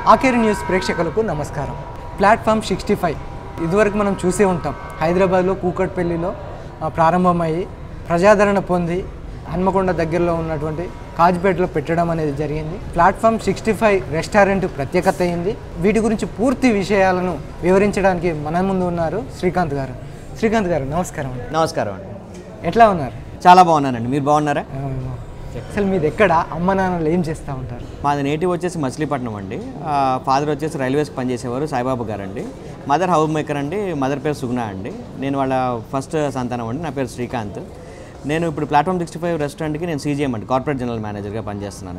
ఆఖరి న్యూస్ ప్రేక్షకులకు నమస్కారం ప్లాట్ఫామ్ సిక్స్టీ ఫైవ్ ఇదివరకు మనం చూసే ఉంటాం హైదరాబాద్లో కూకట్పల్లిలో ఆ, ప్రారంభమయ్యి ప్రజాదరణ పొంది హన్మకొండ దగ్గరలో ఉన్నటువంటి కాజ్పేటలో పెట్టడం అనేది జరిగింది ప్లాట్ఫామ్ సిక్స్టీ ఫైవ్ రెస్టారెంట్ ప్రత్యేకత అయింది వీటి గురించి పూర్తి విషయాలను వివరించడానికి మన ముందు ఉన్నారు శ్రీకాంత్ గారు శ్రీకాంత్ గారు నమస్కారం అండి నమస్కారం అండి ఎట్లా ఉన్నారు చాలా బాగున్నానండి మీరు బాగున్నారా ఆ, అసలు మీది ఎక్కడ అమ్మ నాన్నలు ఏం చేస్తూ ఉంటారు మాది నేటివ్ వచ్చేసి మచిలీపట్నం అండి ఫాదర్ వచ్చేసి రైల్వేస్కి పనిచేసేవారు సాయిబాబా గారు అండి మదర్ హౌస్ మేకర్ అండి మదర్ పేరు సుగుణ అండి నేను వాళ్ళ ఫస్ట్ సంతానం అండి నా పేరు శ్రీకాంత్ నేను ఇప్పుడు ప్లాట్ఫామ్ సిక్స్టీ ఫైవ్ రెస్టారెంట్కి నేను సీజీఎం అండి కార్పొరేట్ జనరల్ మేనేజర్గా పనిచేస్తున్నాను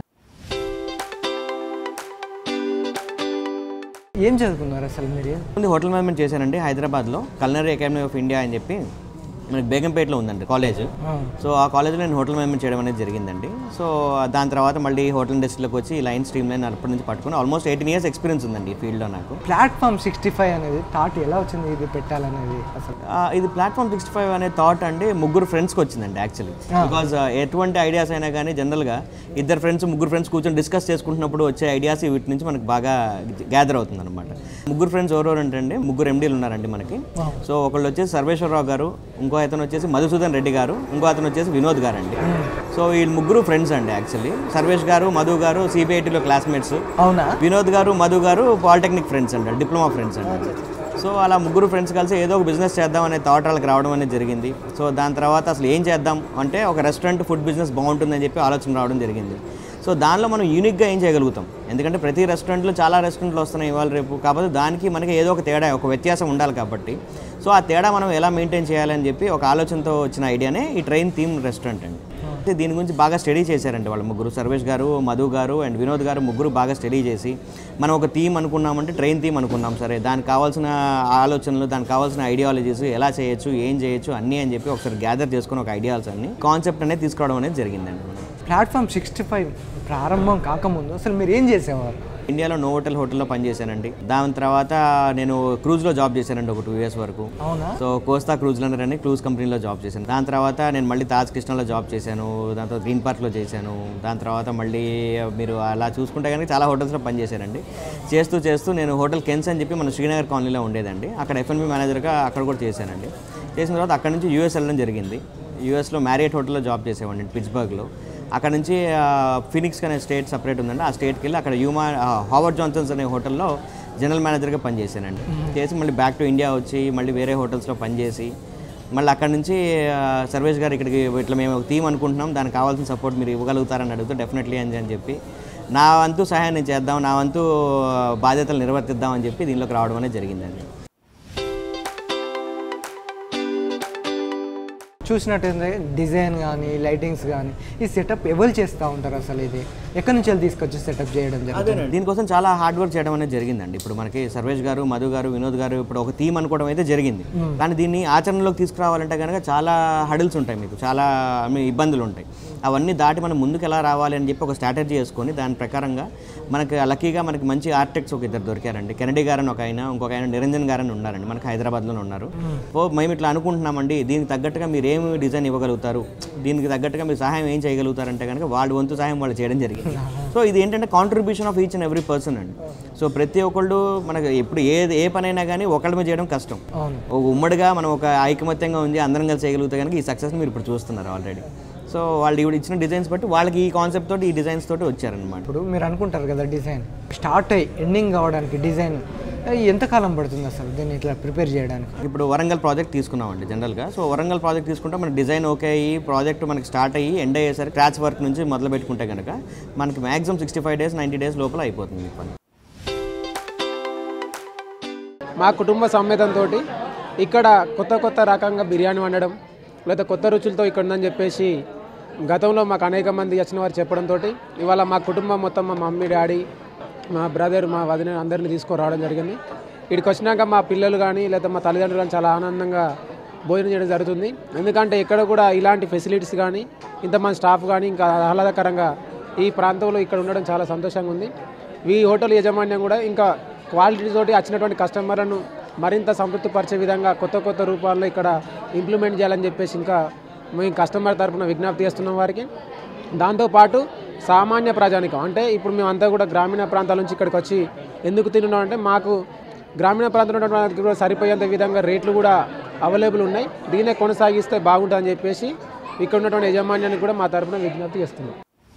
ఏం చదువుకున్నారు అసలు మీరు ముందు హోటల్ మేనేజ్మెంట్ చేశానండి హైదరాబాద్లో కల్నరీ అకాడమీ ఆఫ్ ఇండియా అని చెప్పి మనకి బేగంపేటలో ఉందండి కాలేజ్ ఆ, సో ఆ కాలేజ్లో నేను హోటల్ మేనేజ్మెంట్ చేయడం అనేది జరిగిందండి సో దాని తర్వాత మళ్ళీ హోటల్ ఇండస్ట్రీలోకి వచ్చి ఈ లైన్ స్ట్రీమ్ లైన్ అప్పటి నుంచి పట్టుకుని ఆల్మోస్ట్ ఎయిటీన్ ఇయర్స్ ఎక్స్పీరియన్స్ ఉందండి ఈ ఫీల్డ్లో నాకు ప్లాట్ఫామ్ సిక్స్టీ ఫైవ్ అనేది థాట్ ఎలా వచ్చింది ఇది పెట్టాలనేది అసలు ఆ, ఇది ప్లాట్ఫామ్ సిక్స్టీ ఫైవ్ అనే థాట్ అండి ముగ్గురు ఫ్రెండ్స్కి వచ్చిందండి యాక్చువల్లీ బికాజ్ ఎటువంటి ఐడియాస్ అయినా కానీ జనరల్గా ఇద్దరు ఫ్రెండ్స్ ముగ్గురు ఫ్రెండ్స్ కూర్చొని డిస్కస్ చేసుకుంటున్నప్పుడు వచ్చే ఐడియాస్ వీటి నుంచి మనకు బాగా గ్యాదర్ అవుతుంది అనమాట ముగ్గురు ఫ్రెండ్స్ ఎవరెవరు అంటే ముగ్గురు ఎండీలు ఉన్నారండి మనకి సో ఒకళ్ళు వచ్చేసి సర్వేశ్వరరావు గారు ఇంకో అతను వచ్చేసి మధుసూదన్ రెడ్డి గారు ఇంకో అతను వచ్చేసి వినోద్ గారు అండి సో వీళ్ళు ముగ్గురు ఫ్రెండ్స్ అండి యాక్చువల్లీ సర్వేష్ గారు మధు గారు సిబిఐటీలో క్లాస్మేట్స్ అవునా వినోద్ గారు మధు గారు పాలిటెక్నిక్ ఫ్రెండ్స్ అండి డిప్లొమా ఫ్రెండ్స్ అండి సో అలా ముగ్గురు ఫ్రెండ్స్ కలిసి ఏదో ఒక బిజినెస్ చేద్దాం అనే థాట్ వాళ్ళకి రావడం అనేది జరిగింది సో దాని తర్వాత అసలు ఏం చేద్దాం అంటే ఒక రెస్టారెంట్ ఫుడ్ బిజినెస్ బాగుంటుందని చెప్పి ఆలోచన రావడం జరిగింది సో దానిలో మనం యూనిక్గా ఏం చేయగలుగుతాం ఎందుకంటే ప్రతి రెస్టారెంట్లో చాలా రెస్టారెంట్లు వస్తున్నాయి ఇవాళ రేపు కాకపోతే దానికి మనకి ఏదో ఒక తేడా ఒక వ్యత్యాసం ఉండాలి కాబట్టి సో ఆ తేడా మనం ఎలా మెయింటైన్ చేయాలని చెప్పి ఒక ఆలోచనతో వచ్చిన ఐడియానే ఈ ట్రైన్ థీమ్ రెస్టారెంట్ అండి అయితే దీని గురించి బాగా స్టడీ చేశారండి వాళ్ళ ముగ్గురు సర్వేష్ గారు మధు గారు అండ్ వినోద్ గారు ముగ్గురు బాగా స్టడీ చేసి మనం ఒక థీమ్ అనుకున్నామంటే ట్రైన్ థీమ్ అనుకున్నాం సరే దానికి కావాల్సిన ఆలోచనలు దానికి కావాల్సిన ఐడియాలజీస్ ఎలా చేయొచ్చు ఏం చేయొచ్చు అన్నీ అని చెప్పి ఒకసారి గ్యాదర్ చేసుకుని ఒక ఐడియాస్ అన్ని కాన్సెప్ట్ అనేది తీసుకురావడం అనేది జరిగిందండి ప్లాట్ఫామ్ సిక్స్టీ ఫైవ్ ప్రారంభం కాకముందు అసలు మీరు ఏం చేసేవారు ఇండియాలో నో హోటల్ హోటల్లో పనిచేశానండి దాని తర్వాత నేను క్రూజ్లో జాబ్ చేశానండి ఒక టూ ఇయర్స్ వరకు అవునా సో కోస్తా క్రూజ్ లన్నర్ అని క్రూజ్ కంపెనీలో జాబ్ చేశాను దాని తర్వాత నేను మళ్ళీ తాజ్ కృష్ణలో జాబ్ చేశాను దాని తర్వాత గ్రీన్ పార్క్లో చేశాను దాని తర్వాత మళ్ళీ మీరు అలా చూసుకుంటే కనుక చాలా హోటల్స్లో పనిచేశానండి చేస్తూ చేస్తూ నేను హోటల్ కెన్స్ అని చెప్పి మన శ్రీనగర్ కాలనీలో ఉండేదండి అక్కడ ఎఫ్ఎన్బి మేనేజర్గా అక్కడ కూడా చేశానండి చేసిన తర్వాత అక్కడ నుంచి యూఎస్ వెళ్ళడం జరిగింది యూఎస్లో మ్యారియట్ హోటల్లో జాబ్ చేసేవాడిని పిట్స్బర్గ్లో అక్కడ నుంచి ఆ, ఫినిక్స్ అనే స్టేట్ సపరేట్ ఉందండి ఆ స్టేట్కి వెళ్ళి అక్కడ హ్యూమా హావర్డ్ జాన్సన్స్ అనే హోటల్లో జనరల్ మేనేజర్గా పనిచేశానండి చేసి మళ్ళీ బ్యాక్ టు ఇండియా వచ్చి మళ్ళీ వేరే హోటల్స్లో పనిచేసి మళ్ళీ అక్కడ నుంచి ఆ, సర్వేష్ గారు ఇక్కడికి ఇట్లా మేము ఒక టీం అనుకుంటున్నాం దానికి కావాల్సిన సపోర్ట్ మీరు ఇవ్వగలుగుతారని అడిగితే డెఫినెట్లీ అని అని చెప్పి నా వంతు సహాయం నేను చేద్దాం నా వంతు బాధ్యతలు నిర్వర్తిద్దాం అని చెప్పి దీనిలోకి రావడం అనేది జరిగిందండి చూసినట్టయితే డిజైన్ కానీ లైటింగ్స్ కానీ ఈ సెటప్ ఎవరు చేస్తూ ఉంటారు అసలు ఇది ఎక్కడి నుంచి వెళ్ళి తీసుకొచ్చి సెటప్ చేయడం జరుగుతుంది దీనికోసం చాలా హార్డ్ వర్క్ చేయడం అనేది జరిగిందండి ఇప్పుడు మనకి సర్వేష్ గారు మధు గారు వినోద్ గారు ఇప్పుడు ఒక థీమ్ అనుకోవడం అయితే జరిగింది కానీ దీన్ని ఆచరణలోకి తీసుకురావాలంటే కనుక చాలా హడిల్స్ ఉంటాయి మీకు చాలా I mean, ఇబ్బందులు ఉంటాయి అవన్నీ దాటి మనం ముందుకు ఎలా రావాలి అని చెప్పి ఒక స్ట్రాటజీ చేసుకొని దాని ప్రకారంగా మనకి లక్కీగా మనకి మంచి ఆర్కిటెక్ట్స్ ఒక ఇద్దరు దొరికారండి కెనడీ గారు అని ఒక ఆయన ఇంకొక ఆయన నిరంజన్ గారు అని ఉన్నారండి మనకి హైదరాబాద్లోనే ఉన్నారు ఓ మేము ఇట్లా అనుకుంటున్నామండి దీనికి తగ్గట్టుగా మీరు ఏమి డిజైన్ ఇవ్వగలుగుతారు దీనికి తగ్గట్టుగా మీరు సహాయం ఏం చేయగలుగుతారంటే కనుక వాళ్ళ వంతు సహాయం వాళ్ళు చేయడం జరిగింది సో ఇది ఏంటంటే contribution of each and every person అండి సో ప్రతి ఒక్కళ్ళు మనకి ఎప్పుడు ఏ ఏ పనైనా కానీ ఒకళ్ళ మీద చేయడం కష్టం అవును ఒక ఉమ్మడిగా మనం ఒక ఐకమత్యంగా ఉంది అందరం కలిసి చేయగలిగితే కనుక ఈ సక్సెస్ మీరు ఇప్పుడు చూస్తున్నారు ఆల్రెడీ సో వాళ్ళు ఇప్పుడు ఇచ్చిన డిజైన్స్ బట్టి వాళ్ళకి ఈ కాన్సెప్ట్ తోటి ఈ డిజైన్స్ తోటి వచ్చారనమాట ఇప్పుడు మీరు అనుకుంటారు కదా డిజైన్ స్టార్ట్ అయ్యి ఎండింగ్ కావడానికి డిజైన్ ఎంతకాలం పడుతుంది అసలు దీన్ని ఇట్లా ప్రిపేర్ చేయడానికి ఇప్పుడు వరంగల్ ప్రాజెక్ట్ తీసుకున్నామండి జనరల్గా సో వరంగల్ ప్రాజెక్ట్ తీసుకుంటే మన డిజైన్ ఓకే అయ్యి ప్రాజెక్ట్ మనకి స్టార్ట్ అయ్యి ఎండ్ అయ్యేసరికి క్రాచ్ వర్క్ నుంచి మొదలు పెట్టుకుంటే కనుక మనకి maximum sixty five days ninety days లోపల అయిపోతుంది ఈ పని మా కుటుంబ సమేతంతో ఇక్కడ కొత్త కొత్త రకంగా బిర్యానీ వండడం లేదా కొత్త రుచులతో ఇక్కడ ఉందని చెప్పేసి గతంలో మాకు అనేక మంది వచ్చిన వారు చెప్పడంతో ఇవాళ మా కుటుంబం మొత్తం మా మమ్మీ డాడీ మా బ్రదర్ మా వదిన అందరినీ తీసుకురావడం జరిగింది ఇక్కడికి వచ్చినాక మా పిల్లలు కానీ లేదా మా తల్లిదండ్రులు కానీ చాలా ఆనందంగా భోజనం చేయడం జరుగుతుంది ఎందుకంటే ఇక్కడ కూడా ఇలాంటి ఫెసిలిటీస్ కానీ ఇంతమంది స్టాఫ్ కానీ ఇంకా ఆహ్లాదకరంగా ఈ ప్రాంతంలో ఇక్కడ ఉండడం చాలా సంతోషంగా ఉంది ఈ హోటల్ యాజమాన్యం కూడా ఇంకా క్వాలిటీ తోటి వచ్చినటువంటి కస్టమర్లను మరింత సంతృప్తిపరిచే విధంగా కొత్త కొత్త రూపాల్లో ఇక్కడ ఇంప్లిమెంట్ చేయాలని చెప్పేసి ఇంకా మేము కస్టమర్ తరపున విజ్ఞప్తి చేస్తున్నాం వారికి దాంతోపాటు సామాన్య ప్రజానికం అంటే ఇప్పుడు మేమంతా కూడా గ్రామీణ ప్రాంతాల నుంచి ఇక్కడికి వచ్చి ఎందుకు తింటున్నాం అంటే మాకు గ్రామీణ ప్రాంతంలో ఉన్నటువంటి వాళ్ళకి కూడా సరిపోయేంత విధంగా రేట్లు కూడా అవైలబుల్ ఉన్నాయి దీన్నే కొనసాగిస్తే బాగుంటుందని చెప్పేసి ఇక్కడ ఉన్నటువంటి యజమాన్యానికి కూడా మా తరపున విజ్ఞప్తి చేస్తున్నాం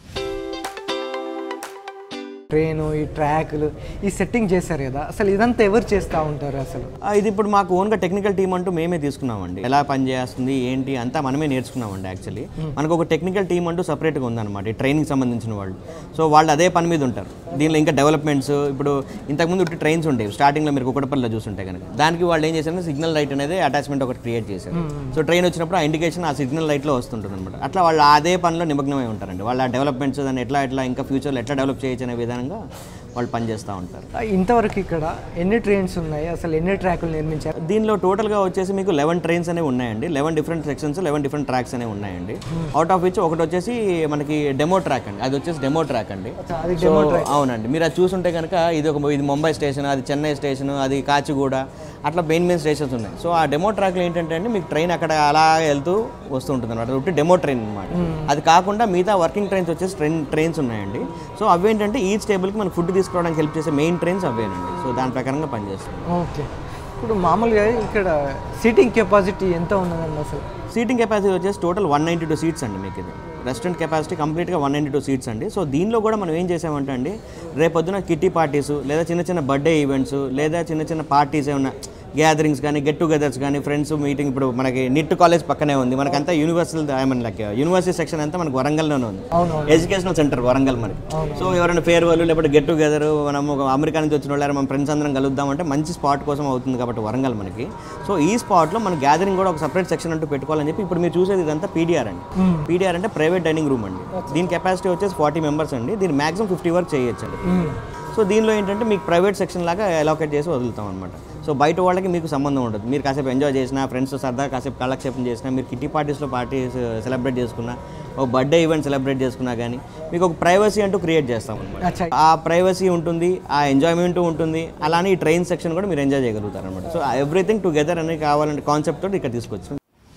ట్రైను ఈ ట్రాక్లు ఈ సెట్టింగ్ చేశారు కదా అసలు ఇదంతా ఎవరు చేస్తూ ఉంటారు అసలు ఆ, ఇది ఇప్పుడు మాకు ఓన్గా టెక్నికల్ టీం అంటూ మేమే తీసుకున్నామండి ఎలా పని చేస్తుంది ఏంటి అంతా మనమే నేర్చుకున్నామండి యాక్చువల్లీ మనకు ఒక టెక్నికల్ టీం అంటూ సపరేట్గా ఉందన్నమాట ఈ ట్రైనింగ్ సంబంధించిన వాళ్ళు సో వాళ్ళు అదే పని మీద ఉంటారు దీనిలో ఇంకా డెవలప్మెంట్స్ ఇప్పుడు ఇంతకుముందు ఉట్టి ట్రైన్స్ ఉండేవి స్టార్టింగ్లో మీరు కుక్కటపల్లిలో చూస్తుంటే కనుక దానికి వాళ్ళు ఏం చేశారంటే సిగ్నల్ లైట్ అనేది అటాచ్మెంట్ ఒకటి క్రియేట్ చేశారు సో ట్రైన్ వచ్చినప్పుడు ఆ ఇండికేషన్ ఆ సిగ్నల్ లైట్లో వస్తుంటుంది అనమాట అట్లా వాళ్ళు అదే పనిలో నిమగ్నమై ఉంటారండి వాళ్ళ డెవలప్మెంట్స్ దాన్ని ఎట్లా ఎట్లా ఇంకా ఫ్యూచర్లో ఎట్లా డెవలప్ చేయొచ్చు అనే విధానంగా వాళ్ళు పనిచేస్తూ ఉంటారు ఆ, ఇంతవరకు ఇక్కడ ఎన్ని ట్రైన్స్ ఉన్నాయి అసలు ఎన్ని ట్రాకులు నిర్మించారు దీనిలో టోటల్గా వచ్చేసి మీకు లెవెన్ ట్రైన్స్ అనేవి ఉన్నాయండి eleven different sections eleven different tracks అనేవి ఉన్నాయండి అవుట్ ఆఫ్ విచ్ ఒకటి వచ్చేసి మనకి డెమో ట్రాక్ అండి అది వచ్చేసి డెమో ట్రాక్ అండి అది సో అవునండి మీరు అది చూసుంటే కనుక ఇది ఒక ఇది ముంబై స్టేషన్ అది చెన్నై స్టేషన్ అది కాచిగూడ అట్లా మెయిన్ మెయిన్ స్టేషన్స్ ఉన్నాయి సో ఆ డెమో ట్రాక్లో ఏంటంటే అండి మీకు ట్రైన్ అక్కడ అలా వెళ్తూ వస్తూ ఉంటుంది అనమాట ఒకటి డెమో ట్రైన్ అనమాట అది కాకుండా మిగతా వర్కింగ్ ట్రైన్స్ వచ్చేసి ట్రైన్ ట్రైన్స్ ఉన్నాయండి సో అవేంటంటే ఈ టేబుల్కి మనకు ఫుడ్ తీసుకోవడానికి హెల్ప్ చేసే మెయిన్ ట్రైన్స్ అవేనండి సో దాని ప్రకారంగా పనిచేస్తుంది ఓకే ఇప్పుడు మామూలుగా ఇక్కడ సీటింగ్ కెపాసిటీ ఎంత ఉన్నదండి అసలు సీటింగ్ కెపాసిటీ వచ్చేసి total one ninety two seats అండి మీకు ఇది రెస్టారెంట్ కెపాసిటీ కంప్లీట్గా వన్ నైంటీ టూ సీట్స్ అండి సో దీనిలో కూడా మనం ఏం చేసామంటే అండి రేపొద్దున కిట్టి పార్టీస్ లేదా చిన్న చిన్న బర్త్డే ఈవెంట్స్ లేదా చిన్న చిన్న పార్టీస్ ఏమైనా గ్యాదరింగ్స్ కానీ గెట్ టుగెదర్స్ కానీ ఫ్రెండ్స్ మీటింగ్ ఇప్పుడు మనకి నిట్ కాలేజ్ పక్కనే ఉంది మనకంతా universal I mean like university section అంతా మనకు వరంగల్లోనే ఉంది అవునవును. ఎడ్యుకేషనల్ సెంటర్ వరంగల్ మనకి సో ఎవరైనా ఫేర్వెల్ లేకపోతే గెట్ టుగెదర్ మనం ఒక అమెరికా నుంచి వచ్చిన వాళ్ళు మన ఫ్రెండ్స్ అందరం కలుద్దామంటే మంచి స్పాట్ కోసం అవుతుంది కాబట్టి వరంగల్ మనకి సో ఈ స్పాట్లో మన గ్యాదరింగ్ కూడా ఒక సపరేట్ సెక్షన్ అంటూ పెట్టుకోవాలని చెప్పి ఇప్పుడు మీరు చూసేది ఇదంతా పీడిఆర్ అండి పీడిఆర్ అంటే ప్రైవేట్ డైనింగ్ రూమ్ అండి దీని కెపాసిటీ వచ్చేసి ఫార్టీ మెంబర్స్ అండి దీని మాక్సిమం ఫిఫ్టీ వరకు చేయొచ్చు అండి సో దీనిలో ఏంటంటే మీకు ప్రైవేట్ సెక్షన్ లాగా అలొకేట్ చేసి వదులుతాం అనమాట సో బయట వాళ్ళకి మీకు సంబంధం ఉండదు మీరు కాసేపు ఎంజాయ్ చేసినా ఫ్రెండ్స్ సరదా కాసేపు కాలక్షేపం చేసినా మీరు కిట్టి పార్టీస్లో పార్టీస్ సెలబ్రేట్ చేసుకున్నా ఒక బర్త్డే ఈవెంట్ సెలబ్రేట్ చేసుకున్నా కానీ మీకు ఒక ప్రైవసీ అంటూ క్రియేట్ చేస్తాం అనమాట అచ్చా ఆ ప్రైవసీ ఉంటుంది ఆ ఎంజాయ్మెంట్ ఉంటుంది అలానే ఈ ట్రైన్ సెక్షన్ కూడా మీరు ఎంజాయ్ చేయగలుగుతారు అనమాట సో ఎవ్రీథింగ్ టుగెదర్ అనేది కావాలంటే కాన్సెప్ట్ తోటి ఇక్కడ తీసుకొచ్చు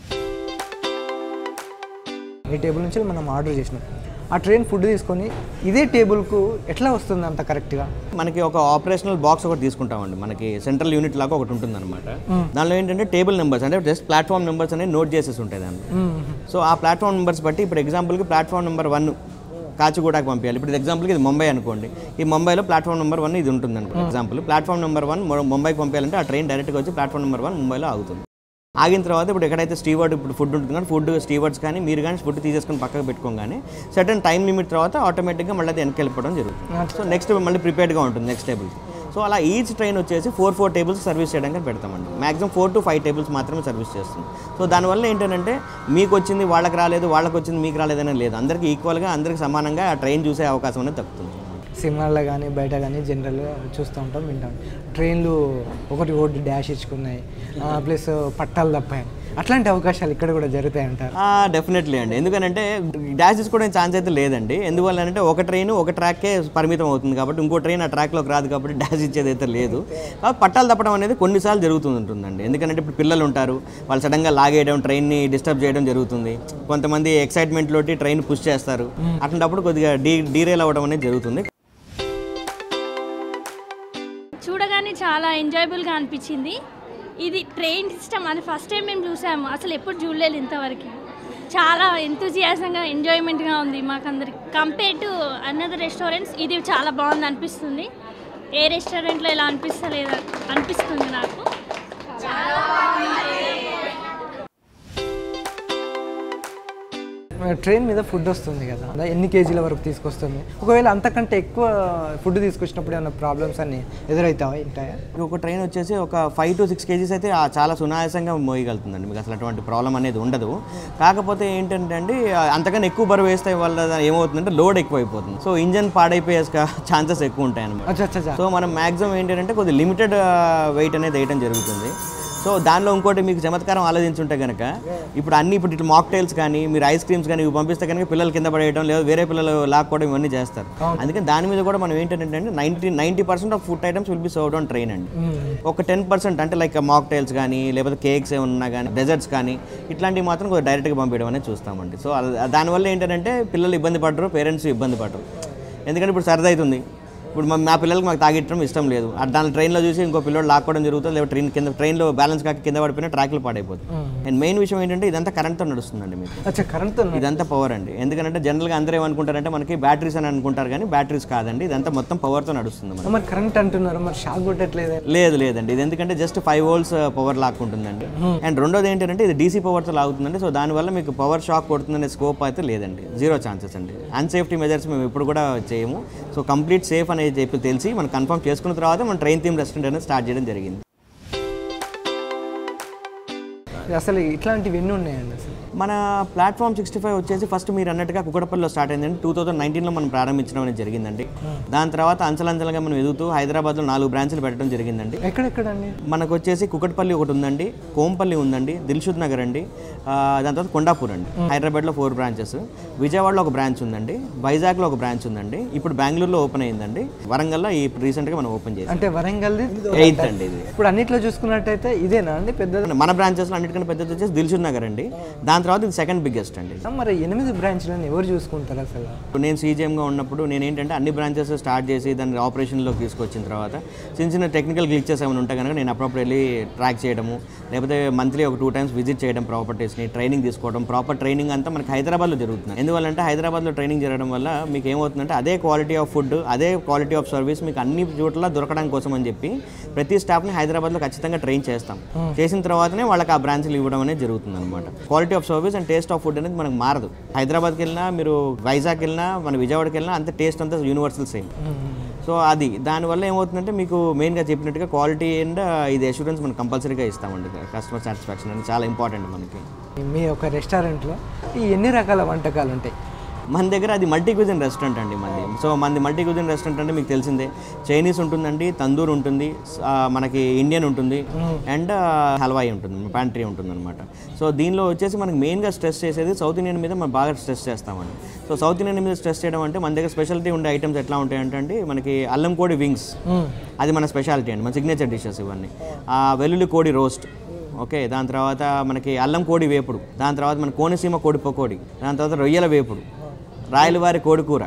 ఈ టేబుల్ నుంచి మనం ఆర్డర్ చేసినాం ఆ ట్రైన్ ఫుడ్ తీసుకొని ఇదే టేబుల్కు ఎట్లా వస్తుంది అంత కరెక్ట్గా మనకి ఒక ఆపరేషనల్ బాక్స్ ఒకటి తీసుకుంటామండి మనకి సెంట్రల్ యూనిట్ లాగా ఒకటి ఉంటుంది అనమాట దానిలో ఏంటంటే టేబుల్ నెంబర్స్ అంటే జస్ట్ ప్లాట్ఫామ్ నెంబర్స్ అనేవి నోట్ చేసేసి ఉంటాయి దాంట్లో సో ఆ ప్లాట్ఫామ్ నెంబర్స్ బట్టి ఇప్పుడు ఎగ్జాంపుల్కి ప్లాట్ఫామ్ నెంబర్ వన్ కాచిగూడకు పంపించాలి ఇప్పుడు ఎగ్జాంపుల్కి ఇది ముంబై అనుకోండి ఈ ముంబైలో ప్లాట్ఫామ్ నెంబర్ వన్ ఇది ఉంటుంది అనుకో ఎగ్జాంపుల్ ప్లాట్ఫామ్ నెంబర్ వన్ ముంబైకి పంపించాలంటే ఆ ట్రైన్ డైరెక్ట్గా వచ్చి ప్లాట్ఫామ్ నెంబర్ వన్ ముంబైలో ఆగుతుంది ఆగిన తర్వాత ఇప్పుడు ఎక్కడైతే స్టీవర్డ్ ఇప్పుడు ఫుడ్ ఉంటుంది కానీ ఫుడ్ స్టీవర్డ్స్ కానీ మీరు కానీ ఫుడ్ తీసేసుకొని పక్కకు పెట్టుకోగానే సర్టన్ టైం లిమిట్ తర్వాత ఆటోమేటిక్గా మళ్ళీ అది వెనక్కి వెళ్ళిపోవడం జరుగుతుంది సో నెక్స్ట్ మళ్ళీ ప్రిపేర్డ్గా ఉంటుంది నెక్స్ట్ టేబుల్కి సో అలా ఈచ్ ట్రైన్ వచ్చేసి ఫోర్ ఫోర్ టేబుల్స్ సర్వీస్ చేయడానికి పెడతామండి maximum four to five tables మాత్రమే సర్వీస్ చేస్తుంది సో దానివల్ల ఏంటంటే మీకు వచ్చింది వాళ్ళకి రాలేదు వాళ్ళకి వచ్చింది మీకు రాలేదని లేదు అందరికీ ఈక్వల్గా అందరికీ సమానంగా ఆ ట్రైన్ చూసే అవకాశం అనేది తగ్గుతుంది సినిమాల్లో కానీ బయట కానీ జనరల్గా చూస్తూ ఉంటాం వింటాం ట్రైన్లు ఒకటి ఒకటి డాష్ ఇచ్చుకున్నాయి ప్లస్ పట్టాలు తప్పాయి అట్లాంటి అవకాశాలు ఇక్కడ కూడా జరుగుతాయి అంటారు డెఫినెట్లీ అండి ఎందుకంటే డాష్ తీసుకోవడానికి ఛాన్స్ అయితే లేదండి ఎందువల్ల అంటే ఒక ట్రైన్ ఒక ట్రాక్కే పరిమితం అవుతుంది కాబట్టి ఇంకో ట్రైన్ ఆ ట్రాక్లోకి రాదు కాబట్టి డాష్ ఇచ్చేది అయితే లేదు కాబట్టి పట్టాలు తప్పడం అనేది కొన్నిసార్లు జరుగుతుంది ఉంటుందండి ఎందుకంటే ఇప్పుడు పిల్లలు ఉంటారు వాళ్ళు సడన్గా లాగేయడం ట్రైన్ని డిస్టర్బ్ చేయడం జరుగుతుంది కొంతమంది ఎక్సైట్మెంట్ లోటి ట్రైన్ పుష్ చేస్తారు అట్లాంటప్పుడు కొద్దిగా డీ డీరేల్ అవ్వడం అనేది జరుగుతుంది చూడగానే చాలా ఎంజాయబుల్గా అనిపించింది ఇది ట్రైన్ సిస్టమ్ అది ఫస్ట్ టైం మేము చూసాము అసలు ఎప్పుడు చూడలేదు ఇంతవరకు చాలా ఎంతూజియాసంగా ఎంజాయ్మెంట్గా ఉంది మాకందరికి కంపేర్ టు అనదర్ రెస్టారెంట్స్ ఇది చాలా బాగుంది అనిపిస్తుంది ఏ రెస్టారెంట్లో ఇలా అనిపిస్తలేదు అనిపిస్తుంది నాకు ట్రైన్ మీద ఫుడ్ వస్తుంది కదా ఎన్ని కేజీల వరకు తీసుకొస్తుంది ఒకవేళ అంతకంటే ఎక్కువ ఫుడ్ తీసుకొచ్చినప్పుడు ఏమైనా ప్రాబ్లమ్స్ అన్ని ఎదురవుతావా ఉంటాయా ఒక ట్రైన్ వచ్చేసి ఒక ఫైవ్ టు సిక్స్ కేజీస్ అయితే ఆ చాలా సునాయాసంగా మోయగలుగుతుందండి మీకు అసలు అటువంటి ప్రాబ్లం అనేది ఉండదు కాకపోతే ఏంటంటే అండి అంతకన్నా ఎక్కువ బరువు వేస్తే వల్ల ఏమవుతుందంటే లోడ్ ఎక్కువ అయిపోతుంది సో ఇంజన్ పాడైపోయే ఛాన్సెస్ ఎక్కువ ఉంటాయి అనమాట అచ్చా అచ్చా అచ్చా. సో మనం మ్యాక్సిమం ఏంటంటే కొద్దిగా లిమిటెడ్ వెయిట్ అనేది వేయడం జరుగుతుంది సో దానిలో ఇంకోటి మీకు చమత్కారం ఆలోచించుంటే కనుక ఇప్పుడు అన్ని ఇప్పుడు ఇట్లా మాక్టైల్స్ కానీ మీరు ఐస్ క్రీమ్స్ కానీ ఇవి పంపిస్తే కనుక పిల్లలు కింద పడేయడం లేదా వేరే పిల్లలు లాక్కోవడం ఇవన్నీ చేస్తారు అందుకని దాని మీద కూడా మనం ఏంటంటే ninety ninety percent of food items will be served on train అండి ఒక టెన్ పర్సెంట్ అంటే లైక్ మాక్టైల్స్ కానీ లేకపోతే కేక్స్ ఏమన్నా కానీ డెజర్ట్స్ కానీ ఇట్లాంటివి మాత్రం కొంచెం డైరెక్ట్గా పంపించడం అనేది చూస్తామండి సో అది- దానివల్ల ఏంటంటే పిల్లలు ఇబ్బంది పడరు పేరెంట్స్ ఇబ్బంది పడరు ఎందుకంటే ఇప్పుడు సరదా అవుతుంది ఇప్పుడు మా- మా పిల్లలకి మాకు తాగిట్టడం ఇష్టం లేదు ఆ దాని ట్రైన్లో చూసి ఇంకో పిల్లడు లాక్కోవడం జరుగుతుంది లేదా ట్రైన్ కింద ట్రైన్లో బ్యాలెన్స్ కాక కింద పడిపోయినా ట్రాక్లు పాడైపోతుంది అండ్ మెయిన్ విషయం ఏంటంటే ఇదంతా కరెంట్తో నడుస్తుందండి మీకు అచ్చా కరెంట్తో ఇదంతా పవర్ అండి ఎందుకంటే జనరల్గా అందరూ ఏమనుకుంటారంటే మనకి బ్యాటరీస్ అని అనుకుంటారు కానీ బ్యాటరీస్ కాదండి ఇదంతా మొత్తం పవర్తో నడుస్తుంది మనకి మరి కరెంట్ అంటున్నారు మరి షాక్ కొట్టట్లేదు లేదు లేదండి ఇది ఎందుకంటే జస్ట్ ఫైవ్ వోల్ట్స్ పవర్ లాక్కుంటుందండి అండ్ రెండోది ఏంటంటే ఇది డీసీ పవర్తో లాగుతుందండి సో దానివల్ల మీకు పవర్ షాక్ కొడుతుందనే స్కోప్ అయితే లేదండి జీరో ఛాన్సెస్ అండి అన్సేఫ్టీ మెజర్స్ మేము ఎప్పుడు కూడా చేయము సో కంప్లీట్ సేఫ్ అనేది చెప్పి తెలిసి మనం కన్ఫర్మ్ చేసుకున్న తర్వాత మన ట్రైన్ థీమ్ రెస్టారెంట్ అనేది స్టార్ట్ చేయడం జరిగింది అసలు ఇట్లాంటివి ఎన్ని ఉన్నాయండి అసలు మన ప్లాట్ఫామ్ సిక్స్టీ ఫైవ్ వచ్చేసి ఫస్ట్ మీరు అన్నట్టుగా కుకటపల్లిలో స్టార్ట్ అయిందండి టూ థౌసండ్ నైన్టీన్లో మనం ప్రారంభించడం అనేది జరిగిందండి దాని తర్వాత అంచలంచలుగా మనం ఎదుగుతూ హైదరాబాద్లో నాలుగు బ్రాంచ్లు పెట్టడం జరిగిందండి ఎక్కడెక్కడండి మనకు వచ్చేసి కుకట్పల్లి ఒకటి ఉందండి కోంపల్లి ఉందండి దిల్షుద్ నగర్ అండి ఆ, దాని తర్వాత కొండాపూర్ అండి హైదరాబాద్లో ఫోర్ బ్రాంచెస్ విజయవాడలో ఒక బ్రాంచ్ ఉందండి వైజాగ్లో ఒక బ్రాంచ్ ఉందండి ఇప్పుడు బెంగళూరులో ఓపెన్ అయిందండి వరంగల్లో ఈ రీసెంట్గా మనం ఓపెన్ చేసాం అంటే వరంగల్ది ఎయిత్ అండి ఇది ఇప్పుడు అన్నిట్లో చూసుకున్నట్టయితే ఇదేనా అండి పెద్దది మన బ్రాంచెస్లో అన్నిటికంటే పెద్దది వచ్చేసి దిల్షుద్ నగర్ అండి దాని తర్వాత ఇది సెకండ్ బిగ్గెస్ట్ అండి మరి ఎనిమిది బ్రాంచ్లను ఎవరు చూసుకుంటారు అసలు ఇప్పుడు నేను సీజీఎంగా ఉన్నప్పుడు నేను ఏంటంటే అన్ని బ్రాంచెస్ స్టార్ట్ చేసి దాన్ని ఆపరేషన్లోకి తీసుకొచ్చిన తర్వాత చిన్న చిన్న టెక్నికల్ గ్లిచెస్ ఏమైనా ఉంటే కనుక నేను అప్పుడప్పుడు వెళ్ళి ట్రాక్ చేయడము లేకపోతే మంత్లీ ఒక టూ టైమ్స్ విజిట్ చేయడం ప్రాపర్టీస్ని ట్రైనింగ్ తీసుకోవడం ప్రాపర్ ట్రైనింగ్ అంతా మనకి హైదరాబాద్లో జరుగుతుంది ఎందువల్లంటే హైదరాబాద్లో ట్రైనింగ్ జరగడం వల్ల మీకు ఏమవుతుందంటే అదే క్వాలిటీ ఆఫ్ ఫుడ్ అదే క్వాలిటీ ఆఫ్ సర్వీస్ మీకు అన్ని చోట్ల దొరకడం కోసం అని చెప్పి ప్రతి స్టాఫ్ని హైదరాబాద్లో ఖచ్చితంగా ట్రైన్ చేస్తాం చేసిన తర్వాతనే వాళ్ళకి ఆ బ్రాంచ్లు ఇవ్వడం అనేది జరుగుతుంది అనమాట quality of service and taste of food అనేది మనకు మారదు హైదరాబాద్కి వెళ్ళినా మీరు వైజాగ్కి వెళ్ళినా మన విజయవాడకి వెళ్ళినా అంత టేస్ట్ అంతా యూనివర్సల్ సేమ్ సో అది దానివల్ల ఏమవుతుందంటే మీకు మెయిన్గా చెప్పినట్టుగా క్వాలిటీ అండ్ ఇది అష్యూరెన్స్ మనం కంపల్సరీగా ఇస్తామండి కస్టమర్ సాటిస్ఫాక్షన్ అనేది చాలా ఇంపార్టెంట్ మనకి మీ యొక్క రెస్టారెంట్లో ఈ ఎన్ని రకాల వంటకాలు ఉంటాయి మన దగ్గర అది మల్టీ క్యూజిన్ రెస్టారెంట్ అండి మనది సో మనది మల్టీ క్యూజిన్ రెస్టారెంట్ అంటే మీకు తెలిసిందే చైనీస్ ఉంటుందండి తందూర్ ఉంటుంది ఆ, మనకి ఇండియన్ ఉంటుంది అండ్ హల్వాయి ఉంటుంది ప్యాంట్రీ ఉంటుంది అనమాట సో దీనిలో వచ్చేసి మనకి మెయిన్గా స్ట్రెస్ చేసేది సౌత్ ఇండియన్ మీద మనం బాగా స్ట్రెస్ చేస్తామండి సో సౌత్ ఇండియన్ మీద స్ట్రెస్ చేయడం అంటే మన దగ్గర స్పెషాలిటీ ఉండే ఐటమ్స్ ఎట్లా ఉంటాయంటే అండి మనకి అల్లం కోడి వింగ్స్ అది మన స్పెషాలిటీ అండి మన సిగ్నేచర్ డిషెస్ ఇవన్నీ ఆ వెల్లుల్లి కోడి రోస్ట్ ఓకే దాని తర్వాత మనకి అల్లం కోడి వేపుడు దాని తర్వాత మన కోనసీమ కోడి పకోడి దాని తర్వాత రొయ్యల వేపుడు రాయలవారి కోడి కూర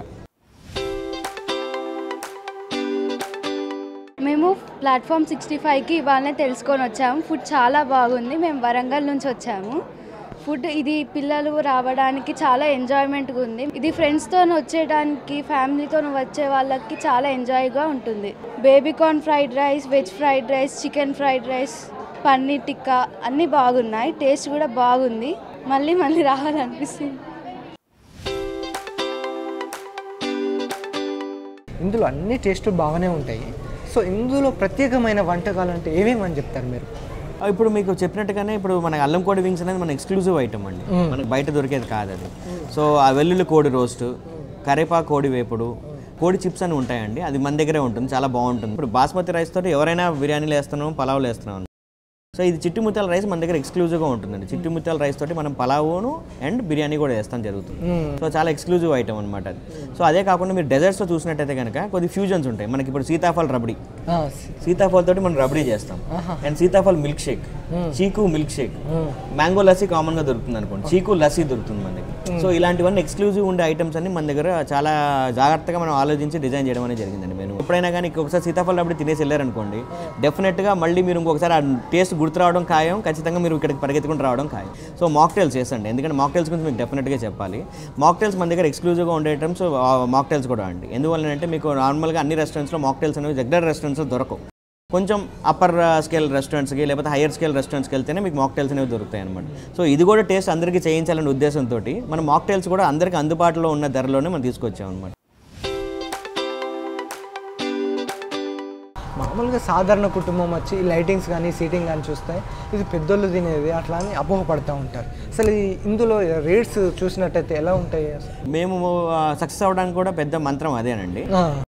మేము ప్లాట్ఫామ్ సిక్స్టీ ఫైవ్కి ఇవాళనే తెలుసుకొని వచ్చాము ఫుడ్ చాలా బాగుంది మేము వరంగల్ నుంచి వచ్చాము ఫుడ్ ఇది పిల్లలు రావడానికి చాలా ఎంజాయ్మెంట్గా ఉంది ఇది ఫ్రెండ్స్తో వచ్చేయడానికి ఫ్యామిలీతో వచ్చే వాళ్ళకి చాలా ఎంజాయ్గా ఉంటుంది baby corn fried rice veg fried rice chicken fried rice paneer tikka అన్నీ బాగున్నాయి టేస్ట్ కూడా బాగుంది మళ్ళీ మళ్ళీ రావాలనిపిస్తుంది ఇందులో అన్ని టేస్ట్ బాగానే ఉంటాయి సో ఇందులో ప్రత్యేకమైన వంటకాలు అంటే ఏమేమని చెప్తారు మీరు ఆ, ఇప్పుడు మీకు చెప్పినట్టుగానే ఇప్పుడు మన అల్లం కోడి వింగ్స్ అనేది మన ఎక్స్క్లూజివ్ ఐటమ్ అండి మనకి బయట దొరికేది కాదు అది సో ఆ వెల్లుల్లి కోడి రోస్ట్ కరేపా కోడి వేపుడు కోడి చిప్స్ అని ఉంటాయండి అది మన దగ్గరే ఉంటుంది చాలా బాగుంటుంది ఇప్పుడు బాస్మతి రైస్ తోటి ఎవరైనా బిర్యానీలు వేస్తున్నాం పలావులు వేస్తున్నాం సో ఇది చిట్టి ముత్యాల రైస్ మన దగ్గర ఎక్స్క్లూజివ్గా ఉంటుందండి చిట్టి ముత్యాల రైస్ తోటి మనం పలావును అండ్ బిర్యానీ కూడా వేస్తాం జరుగుతుంది సో చాలా ఎక్స్క్లూజివ్ ఐటమ్ అనమాట అది సో అదే కాకుండా మీరు డెజర్ట్స్లో చూసినట్టయితే కనుక కొద్ది ఫ్యూజన్స్ ఉంటాయి మనకి ఇప్పుడు సీతాఫల్ రబడి ఆ, సీతాఫల్ తోటి మనం రబడీ చేస్తాం and Sitaphal milk shake chikoo milk shake mango lassi common గా దొరుకుతుంది అనుకోండి చీకు లస్సీ దొరుకుతుంది మన దగ్గర సో ఇలాంటివన్నీ ఎక్స్క్లూజివ్ ఉండే ఐటమ్స్ అన్ని మన దగ్గర చాలా జాగ్రత్తగా మనం ఆలోచించి డిజైన్ చేయడం అనేది జరిగిందండి మేము ఎప్పుడైనా కానీ ఒకసారి సీతాఫల్ రబడీ తినేసి వెళ్ళారనుకోండి డెఫినెట్ గా మళ్ళీ మీరు ఇంకొకసారి ఆ టేస్ట్ గుర్తు రావడం ఖాయం ఖచ్చితంగా మీరు ఇక్కడికి పరిగెత్తుకుని రావడం ఖాయం సో మాక్టైల్స్ చేసండి ఎందుకంటే మాక్టైల్స్ గురించి మీకు డెఫినెట్గా చెప్పాలి మాక్టైల్స్ మన దగ్గర ఎక్స్క్లూజివ్గా ఉండే ఐటమ్స్ మాక్టైల్స్ కూడా అండి ఎందువల్ల అంటే మీకు నార్మల్గా అన్ని రెస్టారెంట్స్లో మాక్టైల్స్ అనేవి రెగ్యులర్ రెస్టారెంట్స్లో దొరకవు కొంచెం అప్పర్ స్కేల్ రెస్టారెంట్స్కి లేకపోతే హైయర్ స్కేల్ రెస్టారెంట్స్కి వెళ్తేనే మీకు మాక్టైల్స్ అనేవి దొరుకుతాయి అనమాట సో ఇది కూడా టేస్ట్ అందరికీ చేయించాలనే ఉద్దేశంతో మనం మాక్టైల్స్ కూడా అందరికీ అందుబాటులో ఉన్న ధరలోనే మనం తీసుకొచ్చాం అనమాట మామూలుగా సాధారణ కుటుంబం వచ్చి ఈ లైటింగ్స్ కానీ సీటింగ్ కానీ చూస్తే ఇది పెద్దోళ్ళు తినేది అట్లా అని అపోహపడుతూ ఉంటారు అసలు ఈ ఇందులో రేట్స్ చూసినట్టయితే ఎలా ఉంటాయి అసలు మేము సక్సెస్ అవ్వడానికి కూడా పెద్ద మంత్రం అదేనండి ఆ,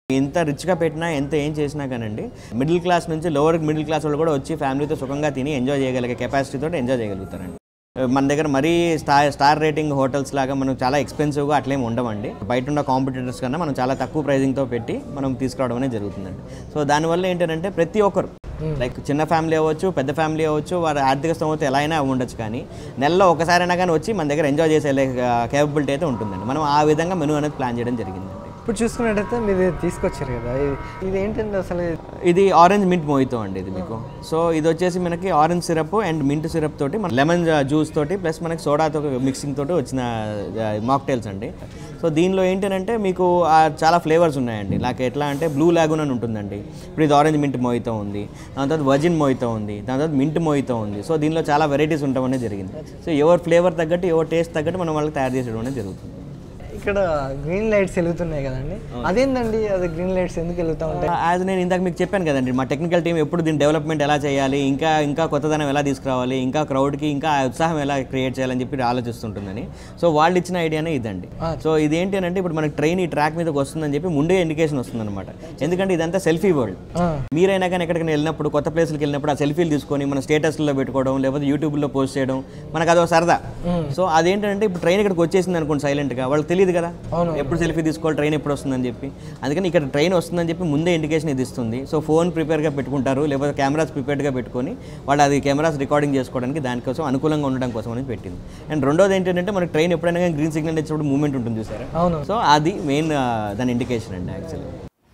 ఎంత రిచ్గా పెట్టినా ఎంత ఏం చేసినా కానండి మిడిల్ క్లాస్ నుంచి లోవర్ మిడిల్ క్లాస్ వాళ్ళు కూడా వచ్చి ఫ్యామిలీతో సుఖంగా తిని ఎంజాయ్ చేయగలిగే కెపాసిటీతో ఎంజాయ్ చేయగలుగుతారండి మన దగ్గర మరీ స్టార్ స్టార్ రేటింగ్ హోటల్స్ లాగా మనం చాలా ఎక్స్పెన్సివ్గా అట్లేం ఉండమండి బయట ఉన్న కాంపిటీటర్స్ కన్నా మనం చాలా తక్కువ ప్రైజింగ్తో పెట్టి మనం తీసుకురావడం అనేది జరుగుతుందండి సో దానివల్ల ఏంటంటే ప్రతి ఒక్కరు లైక్ చిన్న ఫ్యామిలీ అవ్వచ్చు పెద్ద ఫ్యామిలీ అవ్వచ్చు వారి ఆర్థిక స్థోమత ఎలా అయినా ఉండొచ్చు కానీ నెలలో ఒకసారైనా కానీ వచ్చి మన దగ్గర ఎంజాయ్ చేసే కేపబిలిటీ అయితే ఉంటుందండి మనం ఆ విధంగా మెనూ అనేది ప్లాన్ చేయడం జరిగిందండి ఇప్పుడు చూసుకున్నట్టయితే మీరు ఇది తీసుకొచ్చారు కదా ఇది- ఇది ఏంటంటే అసలు ఇది ఆరెంజ్ మింట్ మోయితో అండి ఇది మీకు సో ఇది వచ్చేసి మనకి orange syrup and mint syrup తోటి మన లెమన్ జ్యూస్ తోటి ప్లస్ మనకి సోడాతో మిక్సింగ్ తోటి వచ్చిన మాక్టైల్స్ అండి సో దీనిలో ఏంటంటే మీకు ఆ చాలా ఫ్లేవర్స్ ఉన్నాయండి నాకు ఎట్లా అంటే బ్లూ లాగున్ అని ఉంటుందండి ఇప్పుడు ఇది ఆరెంజ్ మింట్ మోయితో ఉంది దాని తర్వాత వర్జిన్ మోయితో ఉంది దాని తర్వాత మింట్ మోయితో ఉంది సో దీనిలో చాలా వెరైటీస్ ఉండడం అనేది జరిగింది సో ఎవరి ఫ్లేవర్ తగ్గట్టు ఎవరి టేస్ట్ తగ్గట్టు మనం వాళ్ళకి తయారు చేసేయడం అనేది జరుగుతుంది ఇక్కడ గ్రీన్ లైట్స్ వెలుగుతున్నాయి కదండి అదేందండి అది గ్రీన్ లైట్స్ ఎందుకు వెలుగుతూ ఉంటాయి యాజ్ నేను ఇందాక మీకు చెప్పాను కదండి మా టెక్నికల్ టీం ఎప్పుడు దీని డెవలప్మెంట్ ఎలా చేయాలి ఇంకా ఇంకా కొత్తదనం ఎలా తీసుకురావాలి ఇంకా క్రౌడ్కి ఇంకా ఆ ఉత్సాహం ఎలా క్రియేట్ చేయాలని చెప్పి ఆలోచిస్తుంటుందని సో వాళ్ళు ఇచ్చిన ఐడియానే ఇదండి సో ఇది ఏంటి అంటే ఇప్పుడు మనకి ట్రైన్ ఈ ట్రాక్ మీదకి వస్తుందని చెప్పి ముందే ఇండికేషన్ వస్తుందన్నమాట ఎందుకంటే ఇదంతా సెల్ఫీ వరల్డ్ ఆ. మీరైనా కానీ ఎక్కడికైనా వెళ్ళినప్పుడు కొత్త ప్లేస్కి వెళ్ళినప్పుడు ఆ సెల్ఫీలు తీసుకొని మన స్టేటస్లో పెట్టుకోవడం లేకపోతే యూట్యూబ్లో పోస్ట్ చేయడం మనకు అదొక సరదా సో అదేంటంటే ఇప్పుడు ట్రైన్ ఇక్కడికి వచ్చేసింది అనుకోండి సైలెంట్గా వాళ్ళకి తెలియదు కదా ఎప్పుడు సెల్ఫీ తీసుకోవాలి ట్రైన్ ఎప్పుడు వస్తుందని చెప్పి అందుకని ఇక్కడ ట్రైన్ వస్తుందని చెప్పి ముందే ఇండికేషన్ ఇది ఇస్తుంది సో ఫోన్ ప్రిపేర్గా పెట్టుకుంటారు లేకపోతే కెమెరాస్ ప్రిపేర్డ్గా పెట్టుకొని వాళ్ళు అది కెమెరాస్ రికార్డింగ్ చేసుకోవడానికి దానికోసం అనుకూలంగా ఉండడం కోసం అనేది పెట్టింది అండ్ రెండోది ఏంటంటే మనకి ట్రైన్ ఎప్పుడైనా కానీ గ్రీన్ సిగ్నల్ ఇచ్చినప్పుడు మూమెంట్ ఉంటుంది చూసారా అవును సో అది మెయిన్ దాని ఇండికేషన్ అండి యాక్చువల్లీ